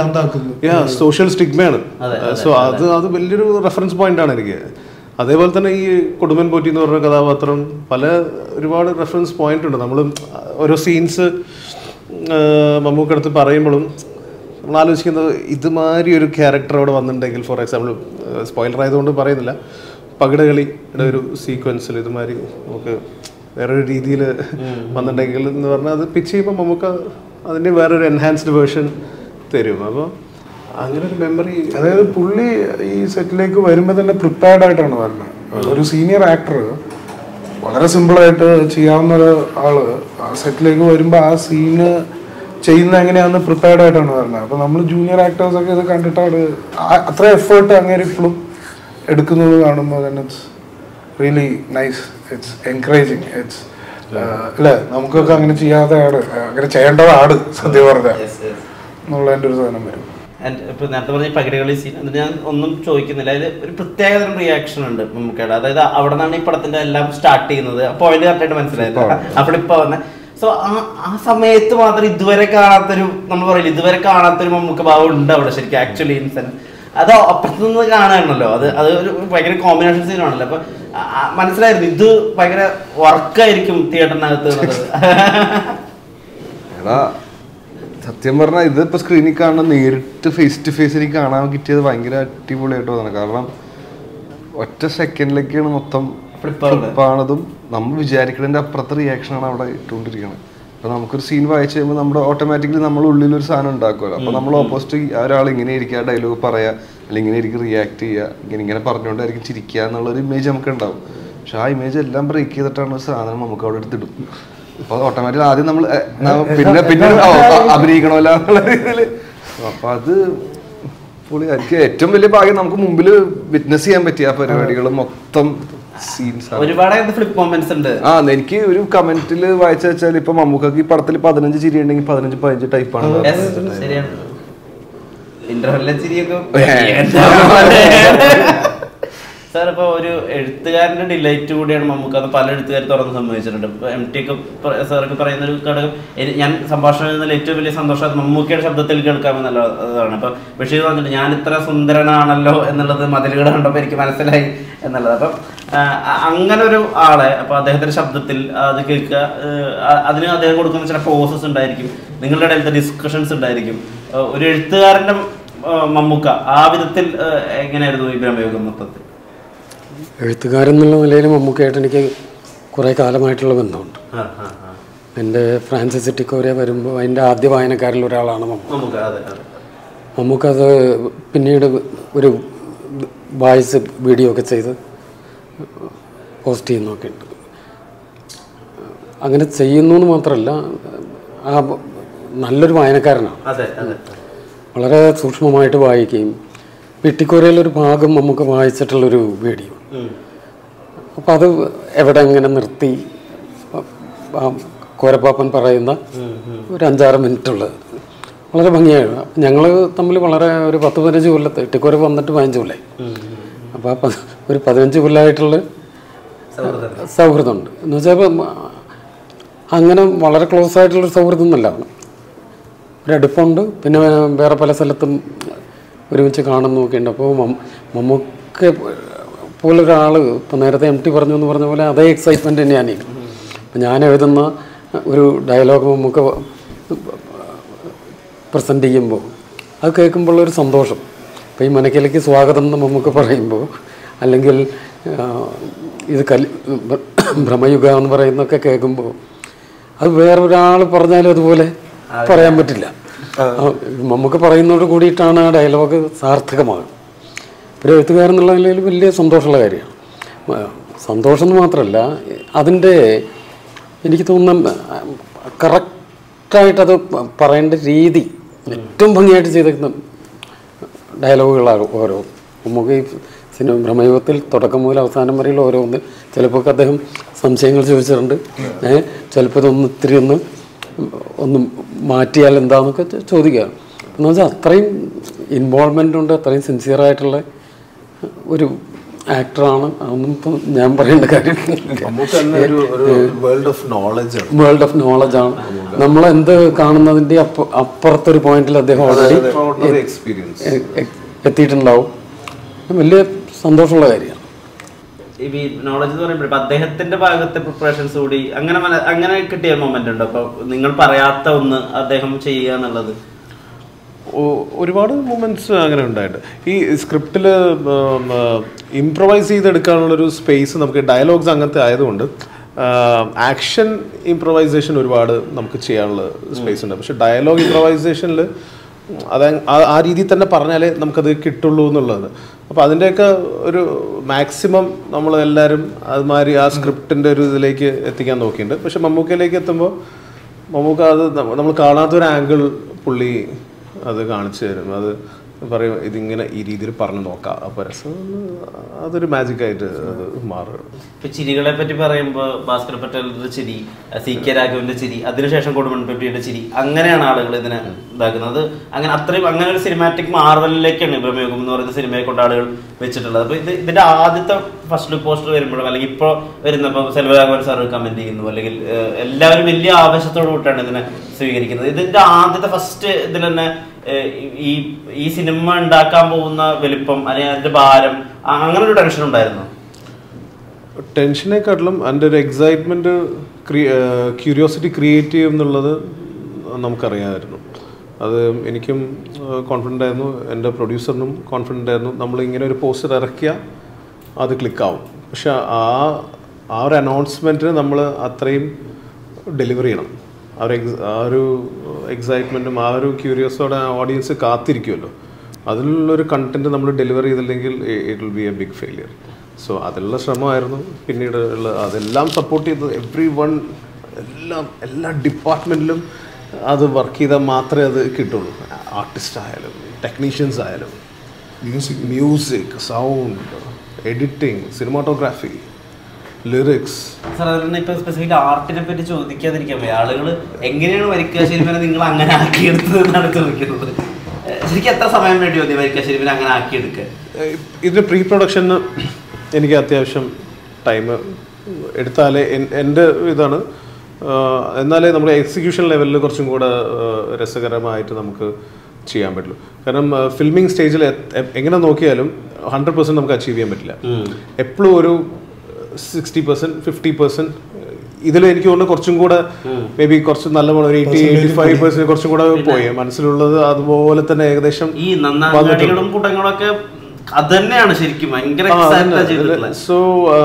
യാ സോഷ്യൽ സ്റ്റിഗ്മയാണ് സോ അത് അത് വലിയൊരു റെഫറൻസ് പോയിന്റ് ആണ് എനിക്ക് അതേപോലെ തന്നെ ഈ കൊടുമൻ പോറ്റി എന്ന് പറഞ്ഞ കഥാപാത്രം പല ഒരുപാട് റെഫറൻസ് പോയിന്റ് ഉണ്ട് നമ്മൾ ഓരോ സീൻസ് മമ്മൂക്കടുത്ത് പറയുമ്പോഴും നമ്മൾ ആലോചിക്കുന്നത് ഇതുമാതിരി ഒരു ക്യാരക്ടർ അവിടെ വന്നിട്ടുണ്ടെങ്കിൽ ഫോർ എക്സാമ്പിൾ സ്പോയിലർ ആയതുകൊണ്ട് പറയുന്നില്ല പകിടകളിയുടെ ഒരു സീക്വൻസിൽ ഇതുമാതിരി നമുക്ക് വേറൊരു രീതിയിൽ വന്നിട്ടുണ്ടെങ്കിൽ എന്ന് പറഞ്ഞാൽ അത് പിച്ച് ചെയ്യുമ്പോൾ നമുക്ക് അതിൻ്റെ വേറൊരു എൻഹാൻസ്ഡ് വേർഷൻ തരും അപ്പോൾ അങ്ങനെ ഒരു മെമ്മറി അതായത് പുള്ളി ഈ സെറ്റിലേക്ക് വരുമ്പോൾ തന്നെ പ്രിപ്പയർഡ് ആയിട്ടാണ് വരുന്നത് ഒരു സീനിയർ ആക്ടർ വളരെ സിമ്പിളായിട്ട് ചെയ്യാവുന്ന ഒരു ആള് ആ സെറ്റിലേക്ക് വരുമ്പോൾ ആ സീന് ചെയ്യുന്ന എങ്ങനെയാണെന്ന് പ്രിപ്പയർഡ് ആയിട്ടാണ് വരുന്നത് അപ്പോൾ നമ്മൾ ജൂനിയർ ആക്ടേഴ്സ് ഒക്കെ ഇത് കണ്ടിട്ടാണ് ആ- അത്ര എഫേർട്ട് അങ്ങനെ ഇപ്പോഴും എടുക്കുന്നത് കാണുമ്പോൾ തന്നെ it's really nice it's encouraging it's അല്ലേ നമുക്കൊക്കെ അങ്ങനെ ചെയ്യാതെയാണ് അങ്ങനെ ചെയ്യേണ്ടതാണ് സത്യം പറഞ്ഞാൽ എന്നുള്ളതിൻ്റെ ഒരു സാധനം വരും And ഇപ്പൊ നേരത്തെ പറഞ്ഞ പകിടകളി സീൻ എന്നിട്ട് ഞാൻ ഒന്നും ചോദിക്കുന്നില്ല അതിൽ ഒരു പ്രത്യേകതരം റിയാക്ഷൻ ഉണ്ട് മമ്മൂക്കയുടെ അതായത് അവിടെ നിന്നാണ് ഈ പടത്തിന്റെ എല്ലാം സ്റ്റാർട്ട് ചെയ്യുന്നത് പോയിന്റ് കറക്റ്റായിട്ട് മനസ്സിലായത് അപ്പോൾ ഇപ്പൊ വന്നെ സോ ആ ആ സമയത്ത് മാത്രം ഇതുവരെ കാണാത്തൊരു നമ്മൾ പറയില്ല ഇതുവരെ കാണാത്തൊരു മമ്മൂക്ക ഭാവം ഉണ്ട് അവിടെ ശരിക്കും ആക്ച്വലി ഇൻസെൻ അത് അപ്പുറത്ത് നിന്ന് കാണാണല്ലോ അത് അത് ഒരു ഭയങ്കര കോമ്പിനേഷൻ സീനാണല്ലോ അപ്പൊ ആ- ആ മനസ്സിലായിരുന്നു ഇത് ഭയങ്കര വർക്കായിരിക്കും തിയേറ്ററിനകത്ത് എന്നുള്ളത് എടാ സത്യം പറഞ്ഞാൽ ഇത് ഇപ്പൊ സ്ക്രീനിൽ കാണുന്ന നേരിട്ട് ഫേസ് ടു ഫേസ് എനിക്ക് കാണാൻ കിട്ടിയത് ഭയങ്കര അടിപൊളിയായിട്ട് തോന്നണം കാരണം ഒറ്റ സെക്കൻഡിലേക്കാണ് മൊത്തം Flip ആവുന്നത്. ഫ്ലിപ്പാണതും നമ്മൾ വിചാരിക്കുന്നതിന്റെ അപ്പുറത്തെ റിയാക്ഷനാണ് അവിടെ ഇട്ടുകൊണ്ടിരിക്കുന്നത് അപ്പൊ നമുക്കൊരു സീൻ വായിച്ചു കഴിയുമ്പോൾ നമ്മുടെ ഓട്ടോമാറ്റിക്കലി നമ്മുടെ ഉള്ളിൽ ഒരു സാധനം ഉണ്ടാക്കുമല്ലോ അപ്പൊ നമ്മൾ ഓപ്പോസിറ്റ് ഒരാൾ ഇങ്ങനെ ഇരിക്കുക ഡയലോഗ് പറയുക അല്ലെങ്കിൽ ഇങ്ങനെ ഇരിക്കും റിയാക്ട് ചെയ്യുക ഇങ്ങനെ ഇങ്ങനെ പറഞ്ഞുകൊണ്ടായിരിക്കും ചിരിക്കുക എന്നുള്ളൊരു ഇമേജ് നമുക്ക് ഉണ്ടാവും പക്ഷെ ആ ഇമേജ് എല്ലാം ബ്രേക്ക് ചെയ്തിട്ടാണ് ഒരു സാധനം നമുക്ക് അവിടെ എടുത്തിടും അപ്പൊ ഓട്ടോമാറ്റിക് ആദ്യം നമ്മൾ പിന്നെ പിന്നെ ഓ, അ- അഭിനയിക്കണമല്ലോ എന്നുള്ള രീതിയിൽ അപ്പൊ അത് പുള്ളി എനിക്ക് ഏറ്റവും വലിയ ഭാഗ്യം നമുക്ക് മുമ്പിൽ വിറ്റ്നസ് ചെയ്യാൻ പറ്റിയ ആ പരിപാടികൾ മൊത്തം സീൻസ് ആണ് ഒരുപാട് ഫ്ലിപ്പ് മൊമെന്റ്സ് ഉണ്ട് ആ എനിക്ക് ഒരു കമന്റിൽ വായിച്ച വെച്ചാൽ ഇപ്പൊ മമ്മൂക്കക്ക് ഈ പടത്തിൽ പതിനഞ്ച് ചിരി ഉണ്ടെങ്കിൽ പതിനഞ്ച് പതിനഞ്ച് ടൈപ്പാണ് Yes, ശരിയാണ് ഇന്റർവെല്ലിലെ ചിരിയൊക്കെ സാർ ഇപ്പോൾ ഒരു എഴുത്തുകാരന്റെ ഡിലൈറ്റ് കൂടിയാണ് നമുക്ക് അത് പല എഴുത്തുകാർ തുറന്ന് സമ്മതിച്ചിട്ടുണ്ട് ഇപ്പോൾ എം ടി ഒക്കെ സാറൊക്കെ പറയുന്ന ഒരു ഘടകം എനി- ഞാൻ സംഭാഷണം ചെയ്യുന്നതിൽ ഏറ്റവും വലിയ സന്തോഷം അത് മമ്മൂക്കയുടെ ശബ്ദത്തിൽ കേൾക്കാമെന്നുള്ളതാണ് അപ്പോൾ ബഷീർ പറഞ്ഞിട്ട് ഞാൻ ഇത്ര സുന്ദരനാണല്ലോ എന്നുള്ളത് മതിലുകൾ കണ്ടപ്പോൾ എനിക്ക് മനസ്സിലായി എന്നുള്ളത് അപ്പം ആ, അ- അങ്ങനെ ഒരു ആളെ അപ്പോൾ അദ്ദേഹത്തിന്റെ ശബ്ദത്തിൽ അത് കേൾക്കുക ആ, അതിന് അദ്ദേഹം കൊടുക്കുന്ന ചില പ്രോസസ് ഉണ്ടായിരിക്കും നിങ്ങളുടെ ഇടയിലത്തെ ഡിസ്കഷൻസ് ഉണ്ടായിരിക്കും ആ, ഒരു എഴുത്തുകാരന്റെ ആ, മമ്മൂക്ക ആ വിധത്തിൽ ആ, എങ്ങനെയായിരുന്നു ഈ ബ്രഹ്മയോഗം മൊത്തത്തിൽ എഴുത്തുകാരൻ എന്നുള്ള നിലയിൽ മമ്മൂക്കയായിട്ട് എനിക്ക് കുറേ കാലമായിട്ടുള്ള ബന്ധമുണ്ട് ആ, ആ, ആ. എൻ്റെ ഫ്രാൻസിസ് ടിക്കോരെ വരുമ്പോൾ അതിൻ്റെ ആദ്യ വായനക്കാരിൽ ഒരാളാണ് മമ്മൂക്ക മമ്മൂക്ക അതെ അതെ മമ്മൂക്ക അത് പിന്നീട് ഒരു വായിസ് വീഡിയോ ഒക്കെ ചെയ്ത് പോസ്റ്റ് ചെയ്യുന്നൊക്കെ ഉണ്ട് അങ്ങനെ ചെയ്യുന്നു എന്ന് മാത്രമല്ല ആ നല്ലൊരു വായനക്കാരനാണ് അതെ അതെ വളരെ സൂക്ഷ്മമായിട്ട് വായിക്കുകയും വെട്ടിക്കോരയിലൊരു ഭാഗം നമുക്ക് വായിച്ചിട്ടുള്ളൊരു വീഡിയോ ഉം. അപ്പം അത് എവിടെ എങ്ങനെ നിർത്തി ആ കോരപ്പാപ്പൻ പറയുന്ന ഒരു അഞ്ചാറ് മിനിറ്റുള്ളത് വളരെ ഭംഗിയാണ് ഞങ്ങൾ തമ്മിൽ വളരെ ഒരു പത്ത് പതിനഞ്ച് കൊല്ലത്ത് ഇട്ടിക്കോര വന്നിട്ട് പതിനഞ്ച് കൊല്ലായി അപ്പോൾ ആ പ- ഒരു പതിനഞ്ച് കൊല്ലമായിട്ടുള്ള സൗഹൃദമുണ്ട് എന്ന് വെച്ചാൽ ഇപ്പം അങ്ങനെ വളരെ ക്ലോസ് ആയിട്ടുള്ളൊരു സൗഹൃദം എന്നല്ല ഒരു അടുപ്പമുണ്ട് പിന്നെ വേറെ പല സ്ഥലത്തും ഒരുമിച്ച് കാണുന്നൊക്കെ ഉണ്ട് അപ്പോൾ മമ്മൂക്കെ പോലെ ഒരാൾ ഇപ്പം നേരത്തെ എം ടി പറഞ്ഞു എന്ന് പറഞ്ഞ പോലെ അതേ എക്സൈറ്റ്മെൻറ്റ് തന്നെയാണ് എനിക്ക് അപ്പം ഞാൻ എഴുതുന്ന ഒരു ഡയലോഗ് മമ്മൂക്ക പ്രസൻറ്റ് ചെയ്യുമ്പോൾ അത് കേൾക്കുമ്പോൾ ഒരു സന്തോഷം അപ്പോൾ ഈ മനക്കിലേക്ക് സ്വാഗതം എന്ന് മമ്മൂക്ക പറയുമ്പോൾ അല്ലെങ്കിൽ ആ, ഇത് കലി ഭ്രമയുഗ എന്ന് പറയുന്നൊക്കെ കേൾക്കുമ്പോൾ അത് വേറൊരാൾ പറഞ്ഞാലും അതുപോലെ പറയാൻ പറ്റില്ല ആ, മമ്മൂക്ക പറയുന്നതോട് കൂടിയിട്ടാണ് ആ ഡയലോഗ് സാർത്ഥകമാകുന്നത് ഒരു എഴുത്തുകാരൻ എന്നുള്ള നിലയിൽ വലിയ സന്തോഷമുള്ള കാര്യമാണ് ആ, സന്തോഷം എന്ന് മാത്രമല്ല അതിൻ്റെ എനിക്ക് തോന്നുന്ന കറക്റ്റായിട്ടത് പറയേണ്ട രീതി ഏറ്റവും ഭംഗിയായിട്ട് ചെയ്തിരിക്കുന്ന ഡയലോഗുകളാണ് ഓരോ നമുക്ക് ഈ സിനിമ ഭ്രമയുഗത്തിൽ തുടക്കം മുതൽ അവസാനം വരെയുള്ള ഓരോന്ന് ചിലപ്പോൾ ഒക്കെ അദ്ദേഹം സംശയങ്ങൾ ചോദിച്ചിട്ടുണ്ട് ഏഹ് ചിലപ്പോൾ ഇതൊന്ന് ഇത്തിരി ഒന്ന് ഒന്ന് മാറ്റിയാൽ എന്താന്നൊക്കെ ചോ- ചോദിക്കുക എന്ന് വെച്ചാൽ അത്രയും ഇൻവോൾവ്മെൻ്റ് ഉണ്ട് അത്രയും സിൻസിയറായിട്ടുള്ള ഒരു ആക്ടറാണ് അതൊന്നും ഇപ്പം ഞാൻ പറയേണ്ട കാര്യം നമുക്ക് തന്നെ ഒരു ഒരു വേൾഡ് ഓഫ് നോളജ് ആണ് വേൾഡ് ഓഫ് നോളജ് ആണ് നമ്മൾ എന്ത് കാണുന്നതിൻ്റെ അപ്പ അപ്പുറത്തൊരു പോയിന്റിൽ അദ്ദേഹം ഓൾറെഡി എക്സ്പീരിയൻസ് എത്തിയിട്ടുണ്ടാവും വലിയ സന്തോഷമുള്ള കാര്യമാണ് ഈ നോളജ് എന്ന് പറയുമ്പോൾ ഇപ്പൊ അദ്ദേഹത്തിന്റെ ഭാഗത്തെ പ്രിപ്പറേഷൻസ് കൂടി അങ്ങനെ മന- അങ്ങനെ കിട്ടിയ മൊമെന്റ് ഉണ്ടോ അപ്പൊ നിങ്ങൾ പറയാത്ത ഒന്ന് അദ്ദേഹം ചെയ്യുക എന്നുള്ളത് ഒ- ഒരുപാട് മൂമെന്റ്സ് അങ്ങനെ ഉണ്ടായിട്ട് ഈ സ്ക്രിപ്റ്റിൽ ഇംപ്രവൈസ് ചെയ്തെടുക്കാനുള്ളൊരു സ്പേസ് നമുക്ക് ഡയലോഗ്സ് അങ്ങനത്തെ ആയതുകൊണ്ട് ആക്ഷൻ ഇംപ്രവൈസേഷൻ ഒരുപാട് നമുക്ക് ചെയ്യാനുള്ള സ്പേസ് ഉണ്ട് പക്ഷെ ഡയലോഗ് ഇംപ്രവൈസേഷനിൽ അത് ആ- ആ രീതിയിൽ തന്നെ പറഞ്ഞാലേ നമുക്കത് കിട്ടുള്ളൂ എന്നുള്ളത് അപ്പോൾ അതിൻ്റെയൊക്കെ ഒരു മാക്സിമം നമ്മൾ എല്ലാവരും അതുമാതിരി ആ സ്ക്രിപ്റ്റിൻ്റെ ഒരു ഇതിലേക്ക് എത്തിക്കാൻ നോക്കിയിട്ടുണ്ട് പക്ഷെ മമ്മൂക്കയിലേക്ക് എത്തുമ്പോൾ മമ്മൂക്ക അത് നമ്മൾ കാണാത്തൊരു ആംഗിൾ പുള്ളി അത് കാണിച്ചു തരും അത് പറയും ഇതിങ്ങനെ ഈ രീതിയിൽ പറഞ്ഞു നോക്കാം അപ്പോൾ രസം അതൊരു മാജിക്കായിട്ട് അത് മാറും ഇപ്പൊ ചിരികളെ പറ്റി പറയുമ്പോൾ ഭാസ്കർ പട്ടേലിന്റെ ചിരി സി കെ രാഘവന്റെ ചിരി അതിനുശേഷം കൊടുമൺ പെട്ടിയുടെ ചിരി അങ്ങനെയാണ് ആളുകൾ ഇതിനെ ഇതാക്കുന്നത് അങ്ങനെ അത്രയും അങ്ങനെ ഒരു സിനിമാറ്റിക് മാർവലിലേക്കാണ് ബ്രഹ്മയുഗം എന്ന് പറയുന്ന സിനിമയെ കൊണ്ട് ആളുകൾ വെച്ചിട്ടുള്ളത് അപ്പൊ ഇത് ഇതിന്റെ ആദ്യത്തെ ഫസ്റ്റ് ലുക്ക് പോസ്റ്റർ വരുമ്പോഴും അല്ലെങ്കിൽ ഇപ്പോൾ വരുന്നപ്പോൾ സെൽവരാഘവൻ സാർ കമന്റ് ചെയ്യുന്നു അല്ലെങ്കിൽ ഏഹ്, എല്ലാവരും വലിയ ആവേശത്തോടു കൂട്ടാണ് ഇതിനെ സ്വീകരിക്കുന്നത് ഇതിന്റെ ആദ്യത്തെ ഫസ്റ്റ് ഇതിൽ തന്നെ ഏഹ്, ഈ ഈ സിനിമ ഉണ്ടാക്കാൻ പോകുന്ന വലിപ്പം അല്ലെങ്കിൽ അതിന്റെ ഭാരം ആ- അങ്ങനെ ഒരു ടെൻഷൻ ഉണ്ടായിരുന്നു ടെൻഷനെക്കാട്ടിലും എൻ്റെ ഒരു എക്സൈറ്റ്മെൻറ്റ് ക്യൂരിയോസിറ്റി ക്രിയേറ്റ് ചെയ്യും എന്നുള്ളത് നമുക്കറിയാമായിരുന്നു അത് എനിക്കും കോൺഫിഡൻ്റ് ആയിരുന്നു എൻ്റെ പ്രൊഡ്യൂസറിനും കോൺഫിഡൻ്റ് ആയിരുന്നു നമ്മൾ ഇങ്ങനെ ഒരു പോസ്റ്റർ ഇറക്കിയാൽ അത് ക്ലിക്കാവും പക്ഷെ ആ ആ ഒരു അനൗൺസ്മെൻറ്റിന് നമ്മൾ അത്രയും ഡെലിവർ ചെയ്യണം ആ ഒരു ex- ആ ഒരു എക്സൈറ്റ്മെൻറ്റും ആ ഒരു ക്യൂരിയോസോടെ ഓഡിയൻസ് കാത്തിരിക്കുമല്ലോ അതിലുള്ളൊരു കണ്ടന്റ് നമ്മൾ ഡെലിവർ ചെയ്തില്ലെങ്കിൽ it will be a big failure so അതിലുള്ള ശ്രമമായിരുന്നു പിന്നീട് ഉള്ള അതെല്ലാം സപ്പോർട്ട് ചെയ്ത് എവ്രി വൺ എല്ലാം എല്ലാ ഡിപ്പാർട്ട്മെൻറ്റിലും അത് വർക്ക് ചെയ്താൽ മാത്രമേ അത് കിട്ടുള്ളൂ ആർട്ടിസ്റ്റ് ആയാലും ടെക്നീഷ്യൻസ് ആയാലും music music sound editing cinematography lyrics sir അതിന് ഇപ്പൊ സ്പെസിഫിക് ആർട്ടിനെ പറ്റി ചോദിക്കാതിരിക്കാൻ വയ്യ ആളുകൾ എങ്ങനെയാണ് വരിക്കാശ്ശേരിമനെ നിങ്ങൾ അങ്ങനെ ആക്കിയെടുത്തത് എന്നാണ് ചോദിക്കുന്നത് ഏഹ് ശരിക്കും എത്ര സമയം വേണ്ടി മതി വരിക്കാശ്ശേരിമനെ അങ്ങനെ ആക്കിയെടുക്കാൻ ഇതിൻ്റെ പ്രീ പ്രൊഡക്ഷന് എനിക്ക് അത്യാവശ്യം ടൈം എടുത്താലേ എൻ- എൻ്റെ ഇതാണ് ആഹ് എന്നാലേ നമ്മുടെ എക്സിക്യൂഷൻ ലെവലിൽ കുറച്ചും കൂടെ ആഹ് രസകരമായിട്ട് നമുക്ക് ചെയ്യാൻ പറ്റുള്ളൂ കാരണം ഫിൽമിംഗ് സ്റ്റേജിൽ എങ്ങനെ നോക്കിയാലും ഹൺഡ്രഡ് പെർസെൻറ്റ് നമുക്ക് അച്ചീവ് ചെയ്യാൻ പറ്റില്ല എപ്പോഴും ഒരു സിക്സ്റ്റി പെർസെൻറ്റ് ഫിഫ്റ്റി പെർസെൻറ്റ് ഇതിൽ എനിക്ക് തോന്നുന്നു കുറച്ചും കൂടെ മേ ബി കുറച്ച് നല്ല ഒരു എയ്റ്റി എയ്റ്റി ഫൈവ് പെർസെൻറ്റ് കുറച്ചും കൂടെ പോയി മനസ്സിലുള്ളത് അതുപോലെ തന്നെ ഏകദേശം ഈ നന്നാടികളും കൂട്ടങ്ങളും ഒക്കെ അത് തന്നെയാണ് ശരിക്കും ഭയങ്കര excited ആ ചെയ്തിട്ടുള്ളത് സോ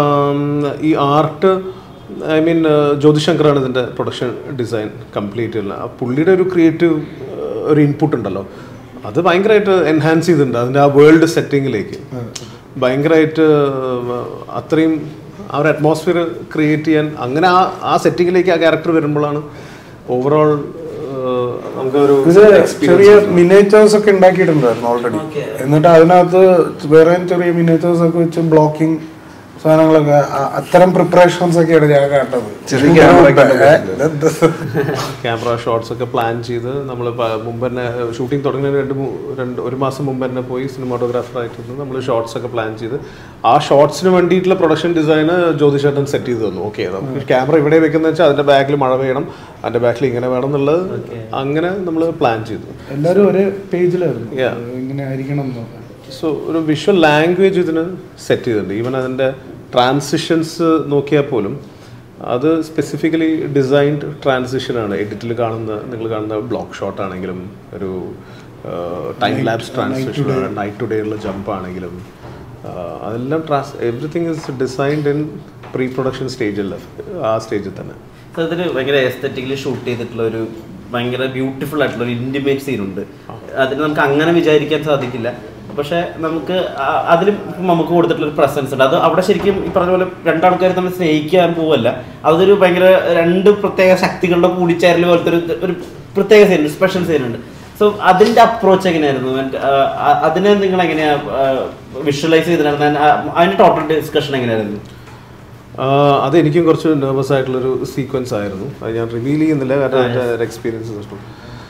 ഈ ആർട്ട് ഐ മീൻ ജ്യോതിശങ്കറാണ് ഇതിൻ്റെ പ്രൊഡക്ഷൻ ഡിസൈൻ കംപ്ലീറ്റ് ചെയ്യുന്നത് ആ പുള്ളിയുടെ ഒരു ക്രിയേറ്റീവ് ഒരു ഇൻപുട്ട് ഉണ്ടല്ലോ അത് ഭയങ്കരമായിട്ട് എൻഹാൻസ് ചെയ്തിട്ടുണ്ട് അതിൻ്റെ ആ വേൾഡ് സെറ്റിങ്ങിലേക്ക് ഭയങ്കരമായിട്ട് അത്രയും ആ ഒരു അറ്റ്മോസ്ഫിയർ ക്രിയേറ്റ് ചെയ്യാൻ അങ്ങനെ ആ ആ സെറ്റിങ്ങിലേക്ക് ആ ക്യാരക്ടർ വരുമ്പോഴാണ് ഓവറോൾ നമുക്കൊരു ഇത് ചെറിയ മിനേച്ചേഴ്സ് ഒക്കെ ഉണ്ടാക്കിയിട്ടുണ്ടായിരുന്നു ഓൾറെഡി എന്നിട്ട് അതിനകത്ത് വേറെ ചെറിയ മിനേച്ചേഴ്സ് ഒക്കെ വെച്ച് ബ്ലോക്കിംഗ് സാധനങ്ങളൊക്കെ അ- അത്തരം പ്രിപ്പറേഷൻസ് ഒക്കെയാണ് ഞാൻ കണ്ടത് ചെറിയ camera ഒക്കെ ഏ, ഇതെന്ത്? ക്യാമറ ഷോട്ട്സ് ഒക്കെ പ്ലാൻ ചെയ്ത് നമ്മൾ മുമ്പ് തന്നെ ഷൂട്ടിംഗ് തുടങ്ങുന്നതിന് രണ്ട് മൂ- രണ്ട് ഒരു മാസം മുമ്പ് തന്നെ പോയി സിനിമാറ്റോഗ്രാഫറായിട്ട് നമ്മൾ ഷോർട്സ് ഒക്കെ പ്ലാൻ ചെയ്ത് ആ ഷോർട്സിന് വേണ്ടിയിട്ടുള്ള പ്രൊഡക്ഷൻ ഡിസൈന് ജ്യോതിഷേട്ടൻ സെറ്റ് ചെയ്ത് തന്നു ഓക്കെ നമുക്ക് ക്യാമറ ഇവിടെ വെക്കുന്ന വെച്ചാൽ അതിന്റെ ബാക്കിൽ മഴ പെയ്യണം അതിന്റെ ബാക്കിൽ ഇങ്ങനെ വേണം എന്നുള്ളത് അങ്ങനെ നമ്മൾ പ്ലാൻ ചെയ്തു എല്ലാരും ഒരേ പേജിലായിരുന്നു Yeah. ഇങ്ങനെ ആയിരിക്കണം എന്നൊക്കെ സോ ഒരു വിഷ്വൽ ലാംഗ്വേജ് ഇതിന് സെറ്റ് ചെയ്തിട്ടുണ്ട് ഈവൻ അതിൻ്റെ ട്രാൻസിഷൻസ് നോക്കിയാൽ പോലും അത് സ്പെസിഫിക്കലി ഡിസൈൻഡ് ട്രാൻസിഷനാണ് എഡിറ്റിൽ കാണുന്ന നിങ്ങൾ കാണുന്ന ബ്ലോക്ക് ഷോട്ട് ആണെങ്കിലും ഒരു time lapse transition night to day ഉള്ള ജമ്പ് ആണെങ്കിലും ആ, അതെല്ലാം trans everything is designed in pre production സ്റ്റേജിൽ ആ സ്റ്റേജിൽ തന്നെ So ഇതില് ഭയങ്കര എസ്തറ്റിക്കലി ഷൂട്ട് ചെയ്തിട്ടുള്ള ഒരു ഭയങ്കര ബ്യൂട്ടിഫുൾ ആയിട്ടുള്ള ഒരു ഇന്റിമേറ്റ് സീൻ ഉണ്ട് അതിന് നമുക്ക് അങ്ങനെ വിചാരിക്കാൻ സാധിക്കില്ല പക്ഷെ നമുക്ക് ആ- അതിലും നമുക്ക് കൊടുത്തിട്ടുള്ള ഒരു പ്രസൻസ് ഉണ്ട് അത് അവിടെ ശരിക്കും ഈ പറഞ്ഞ പോലെ രണ്ടാൾക്കാർ തമ്മിൽ സ്നേഹിക്കാൻ പോവല്ല അതൊരു ഭയങ്കര രണ്ട് പ്രത്യേക ശക്തികളുടെ കൂടിച്ചേരൽ പോലത്തെ ഒരു ഒരു പ്രത്യേക സീൻ സ്പെഷ്യൽ സീൻ ഉണ്ട് സോ അതിന്റെ അപ്രോച്ച് എങ്ങനെയായിരുന്നു And, ആ, ആ, അതിനെ നിങ്ങൾ എങ്ങനെയാ വിഷ്വലൈസ് ചെയ്തിട്ടുണ്ടായിരുന്ന അതിന്റെ ടോട്ടൽ ഡിസ്കഷൻ എങ്ങനെയായിരുന്നു ആഹ് അത് എനിക്കും കുറച്ച് നെർവസ് ആയിട്ടുള്ളൊരു സീക്വൻസ് ആയിരുന്നു അത് ഞാൻ റിവീൽ ചെയ്യുന്നില്ല കാരണം എൻ്റെ ഒരു എക്സ്പീരിയൻസ് നഷ്ടം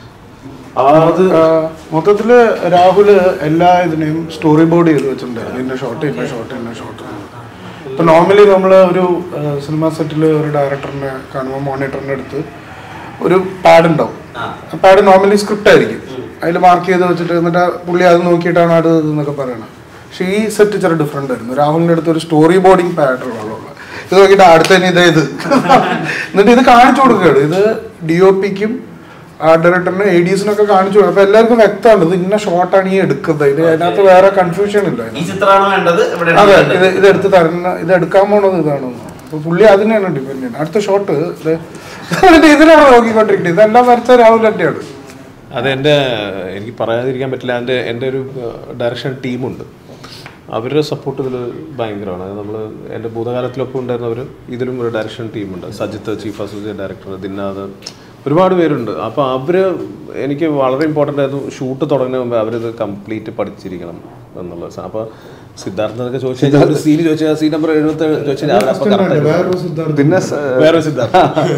അത് ആ, മൊത്തത്തില് രാഹുല് എല്ലാ ഇതിനെയും സ്റ്റോറി ബോർഡ് ചെയ്ത് വെച്ചിട്ടുണ്ട് ഇന്ന ഷോട്ട് ഇന്ന ഷോട്ട് ഇന്ന ഷോട്ട് ഇപ്പൊ നോർമലി നമ്മൾ ഒരു സിനിമ സെറ്റിൽ ഒരു ഡയറക്ടറിനെ കാണുമ്പോൾ മോണിറ്ററിന്റെ അടുത്ത് ഒരു പാഡ് ഉണ്ടാവും ആ പാഡ് നോർമലി സ്ക്രിപ്റ്റ് ആയിരിക്കും അതിൽ മാർക്ക് ചെയ്ത് വെച്ചിട്ട് എന്നിട്ട് പുള്ളി അത് നോക്കിയിട്ടാണ് അത് ഇതെന്നൊക്കെ പറയണത് പക്ഷേ ഈ സെറ്റ് ഇച്ചിരി ഡിഫറെന്റ് ആയിരുന്നു രാഹുലിന്റെ അടുത്ത് ഒരു സ്റ്റോറി ബോർഡിങ് പാഡ് ഉള്ള ഇത് നോക്കിയിട്ട് അടുത്ത ഇനി ഇത് ഇത് എന്നിട്ട് ഇത് കാണിച്ചു കൊടുക്കുകയാണ് ഇത് ഡി ഒ പിക്കും ആർട്ട് ഡയറക്ടറിന് എ ഡിസിനൊക്കെ കാണിച്ചു കൊടുക്കും അപ്പൊ എല്ലാവർക്കും വ്യക്തമാണ് ഇത് ഇന്ന ഷോട്ടാണ് ഈ എടുക്കുന്നത് ഇത് അതിനകത്ത് വേറെ കൺഫ്യൂഷൻ ഇല്ല ഈ ചിത്രമാണോ വേണ്ടത് ഇവിടെ അതെ ഇത് ഇത് എടുത്ത് തരുന്ന ഇത് എടുക്കാൻ പോണത് ഇതാണ് അപ്പൊ പുള്ളി അതിനാണ് ഡിപെൻഡ് ചെയ്യുന്നത് അടുത്ത ഷോട്ട് ഇത് എന്നിട്ട് ഇതിനാണ് നോക്കിക്കൊണ്ടിരിക്കുന്നത് ഇതെല്ലാം വരച്ച രാഹുൽ തന്നെയാണ് അത് എൻ്റെ എനിക്ക് പറയാതിരിക്കാൻ പറ്റില്ല എൻ്റെ എൻ്റെ ഒരു ഡയറക്ഷൻ ടീമുണ്ട് അവരുടെ സപ്പോർട്ട് ഇതിൽ ഭയങ്കരമാണ് അത് നമ്മൾ എൻ്റെ ഭൂതകാലത്തിലൊപ്പം ഉണ്ടായിരുന്നവർ ഇതിലും ഒരു ഡയറക്ഷൻ ടീമുണ്ട് Sajith chief associate director Dinnath ഒരുപാട് പേരുണ്ട് അപ്പോൾ അവർ എനിക്ക് വളരെ ഇമ്പോർട്ടൻ്റ് ആയിരുന്നു ഷൂട്ട് തുടങ്ങുന്നതിന് മുമ്പ് അവരിത് കംപ്ലീറ്റ് പഠിച്ചിരിക്കണം എന്നുള്ളത് അപ്പോൾ സിദ്ധാർത്ഥനൊക്കെ ചോദിച്ചു കഴിഞ്ഞാൽ ഒരു സീൻ ചോദിച്ചാൽ സീൻ നമ്പർ എഴുപത്തി ചോദിച്ചാൽ അവരപ്പോൾ കറക്റ്റ് വേറൊരു സിദ്ധാർത്ഥ പിന്നെ സ- വേറെ സിദ്ധാർത്ഥ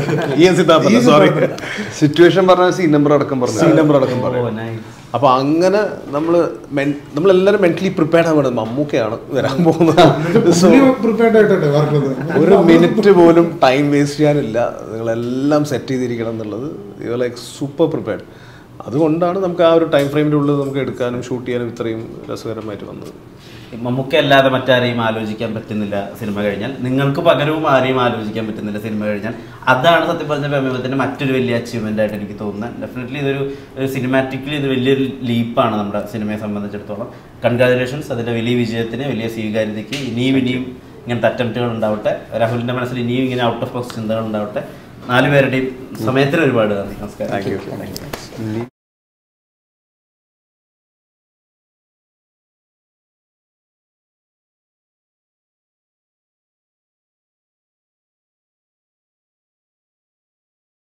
ഈ സിദ്ധാർത്ഥ സോറി സിറ്റുവേഷൻ പറഞ്ഞ സീൻ നമ്പർ അടക്കം പറഞ്ഞു സീൻ നമ്പർ അടക്കം പറയും അപ്പൊ അങ്ങനെ നമ്മൾ നമ്മളെല്ലാവരും മെന്റലി പ്രിപ്പയർഡ് ആവണം മമ്മൂക്കയാണ് വരാൻ പോകുന്നത് So, പ്രിപ്പയർഡ് ആയിട്ടല്ലേ പറഞ്ഞത് ഒരു മിനിറ്റ് പോലും ടൈം വേസ്റ്റ് ചെയ്യാനില്ല നിങ്ങളെല്ലാം സെറ്റ് ചെയ്തിരിക്കണം എന്നുള്ളത് യു ലൈക്ക് സൂപ്പർ പ്രിപ്പയർഡ് അതുകൊണ്ടാണ് നമുക്ക് ആ ഒരു ടൈം ഫ്രെയിമിൻ്റെ ഉള്ളിൽ നമുക്ക് എടുക്കാനും ഷൂട്ട് ചെയ്യാനും ഇത്രയും രസകരമായിട്ട് വന്നത് മമ്മൂക്ക അല്ലാതെ മറ്റാരെയും ആലോചിക്കാൻ പറ്റുന്നില്ല സിനിമ കഴിഞ്ഞാൽ നിങ്ങൾക്ക് പകരവും ആരെയും ആലോചിക്കാൻ പറ്റുന്നില്ല സിനിമ കഴിഞ്ഞാൽ അതാണ് സത്യം പറഞ്ഞ പ്രമേഹത്തിന്റെ മറ്റൊരു വലിയ അച്ചീവ്മെന്റ് ആയിട്ട് എനിക്ക് തോന്നുന്നത് ഡെഫിനറ്റ്ലി ഇതൊരു സിനിമാറ്റിക്കലി ഇത് വലിയൊരു ലീപ്പാണ് നമ്മുടെ സിനിമയെ സംബന്ധിച്ചിടത്തോളം കൺഗ്രാജുലേഷൻസ് അതിന്റെ വലിയ വിജയത്തിന് വലിയ സ്വീകാര്യതയ്ക്ക് ഇനിയും ഇനിയും ഇങ്ങനത്തെ അറ്റംപ്റ്റുകൾ ഉണ്ടാവട്ടെ രാഹുലിന്റെ മനസ്സിൽ ഇനിയും ഇങ്ങനെ ഔട്ട് ഓഫ് ബോക്സ് ചിന്തകൾ ഉണ്ടാവട്ടെ നാലുപേരുടെയും സമയത്തിന് ഒരുപാട് നന്ദി നമസ്കാരം താങ്ക് യു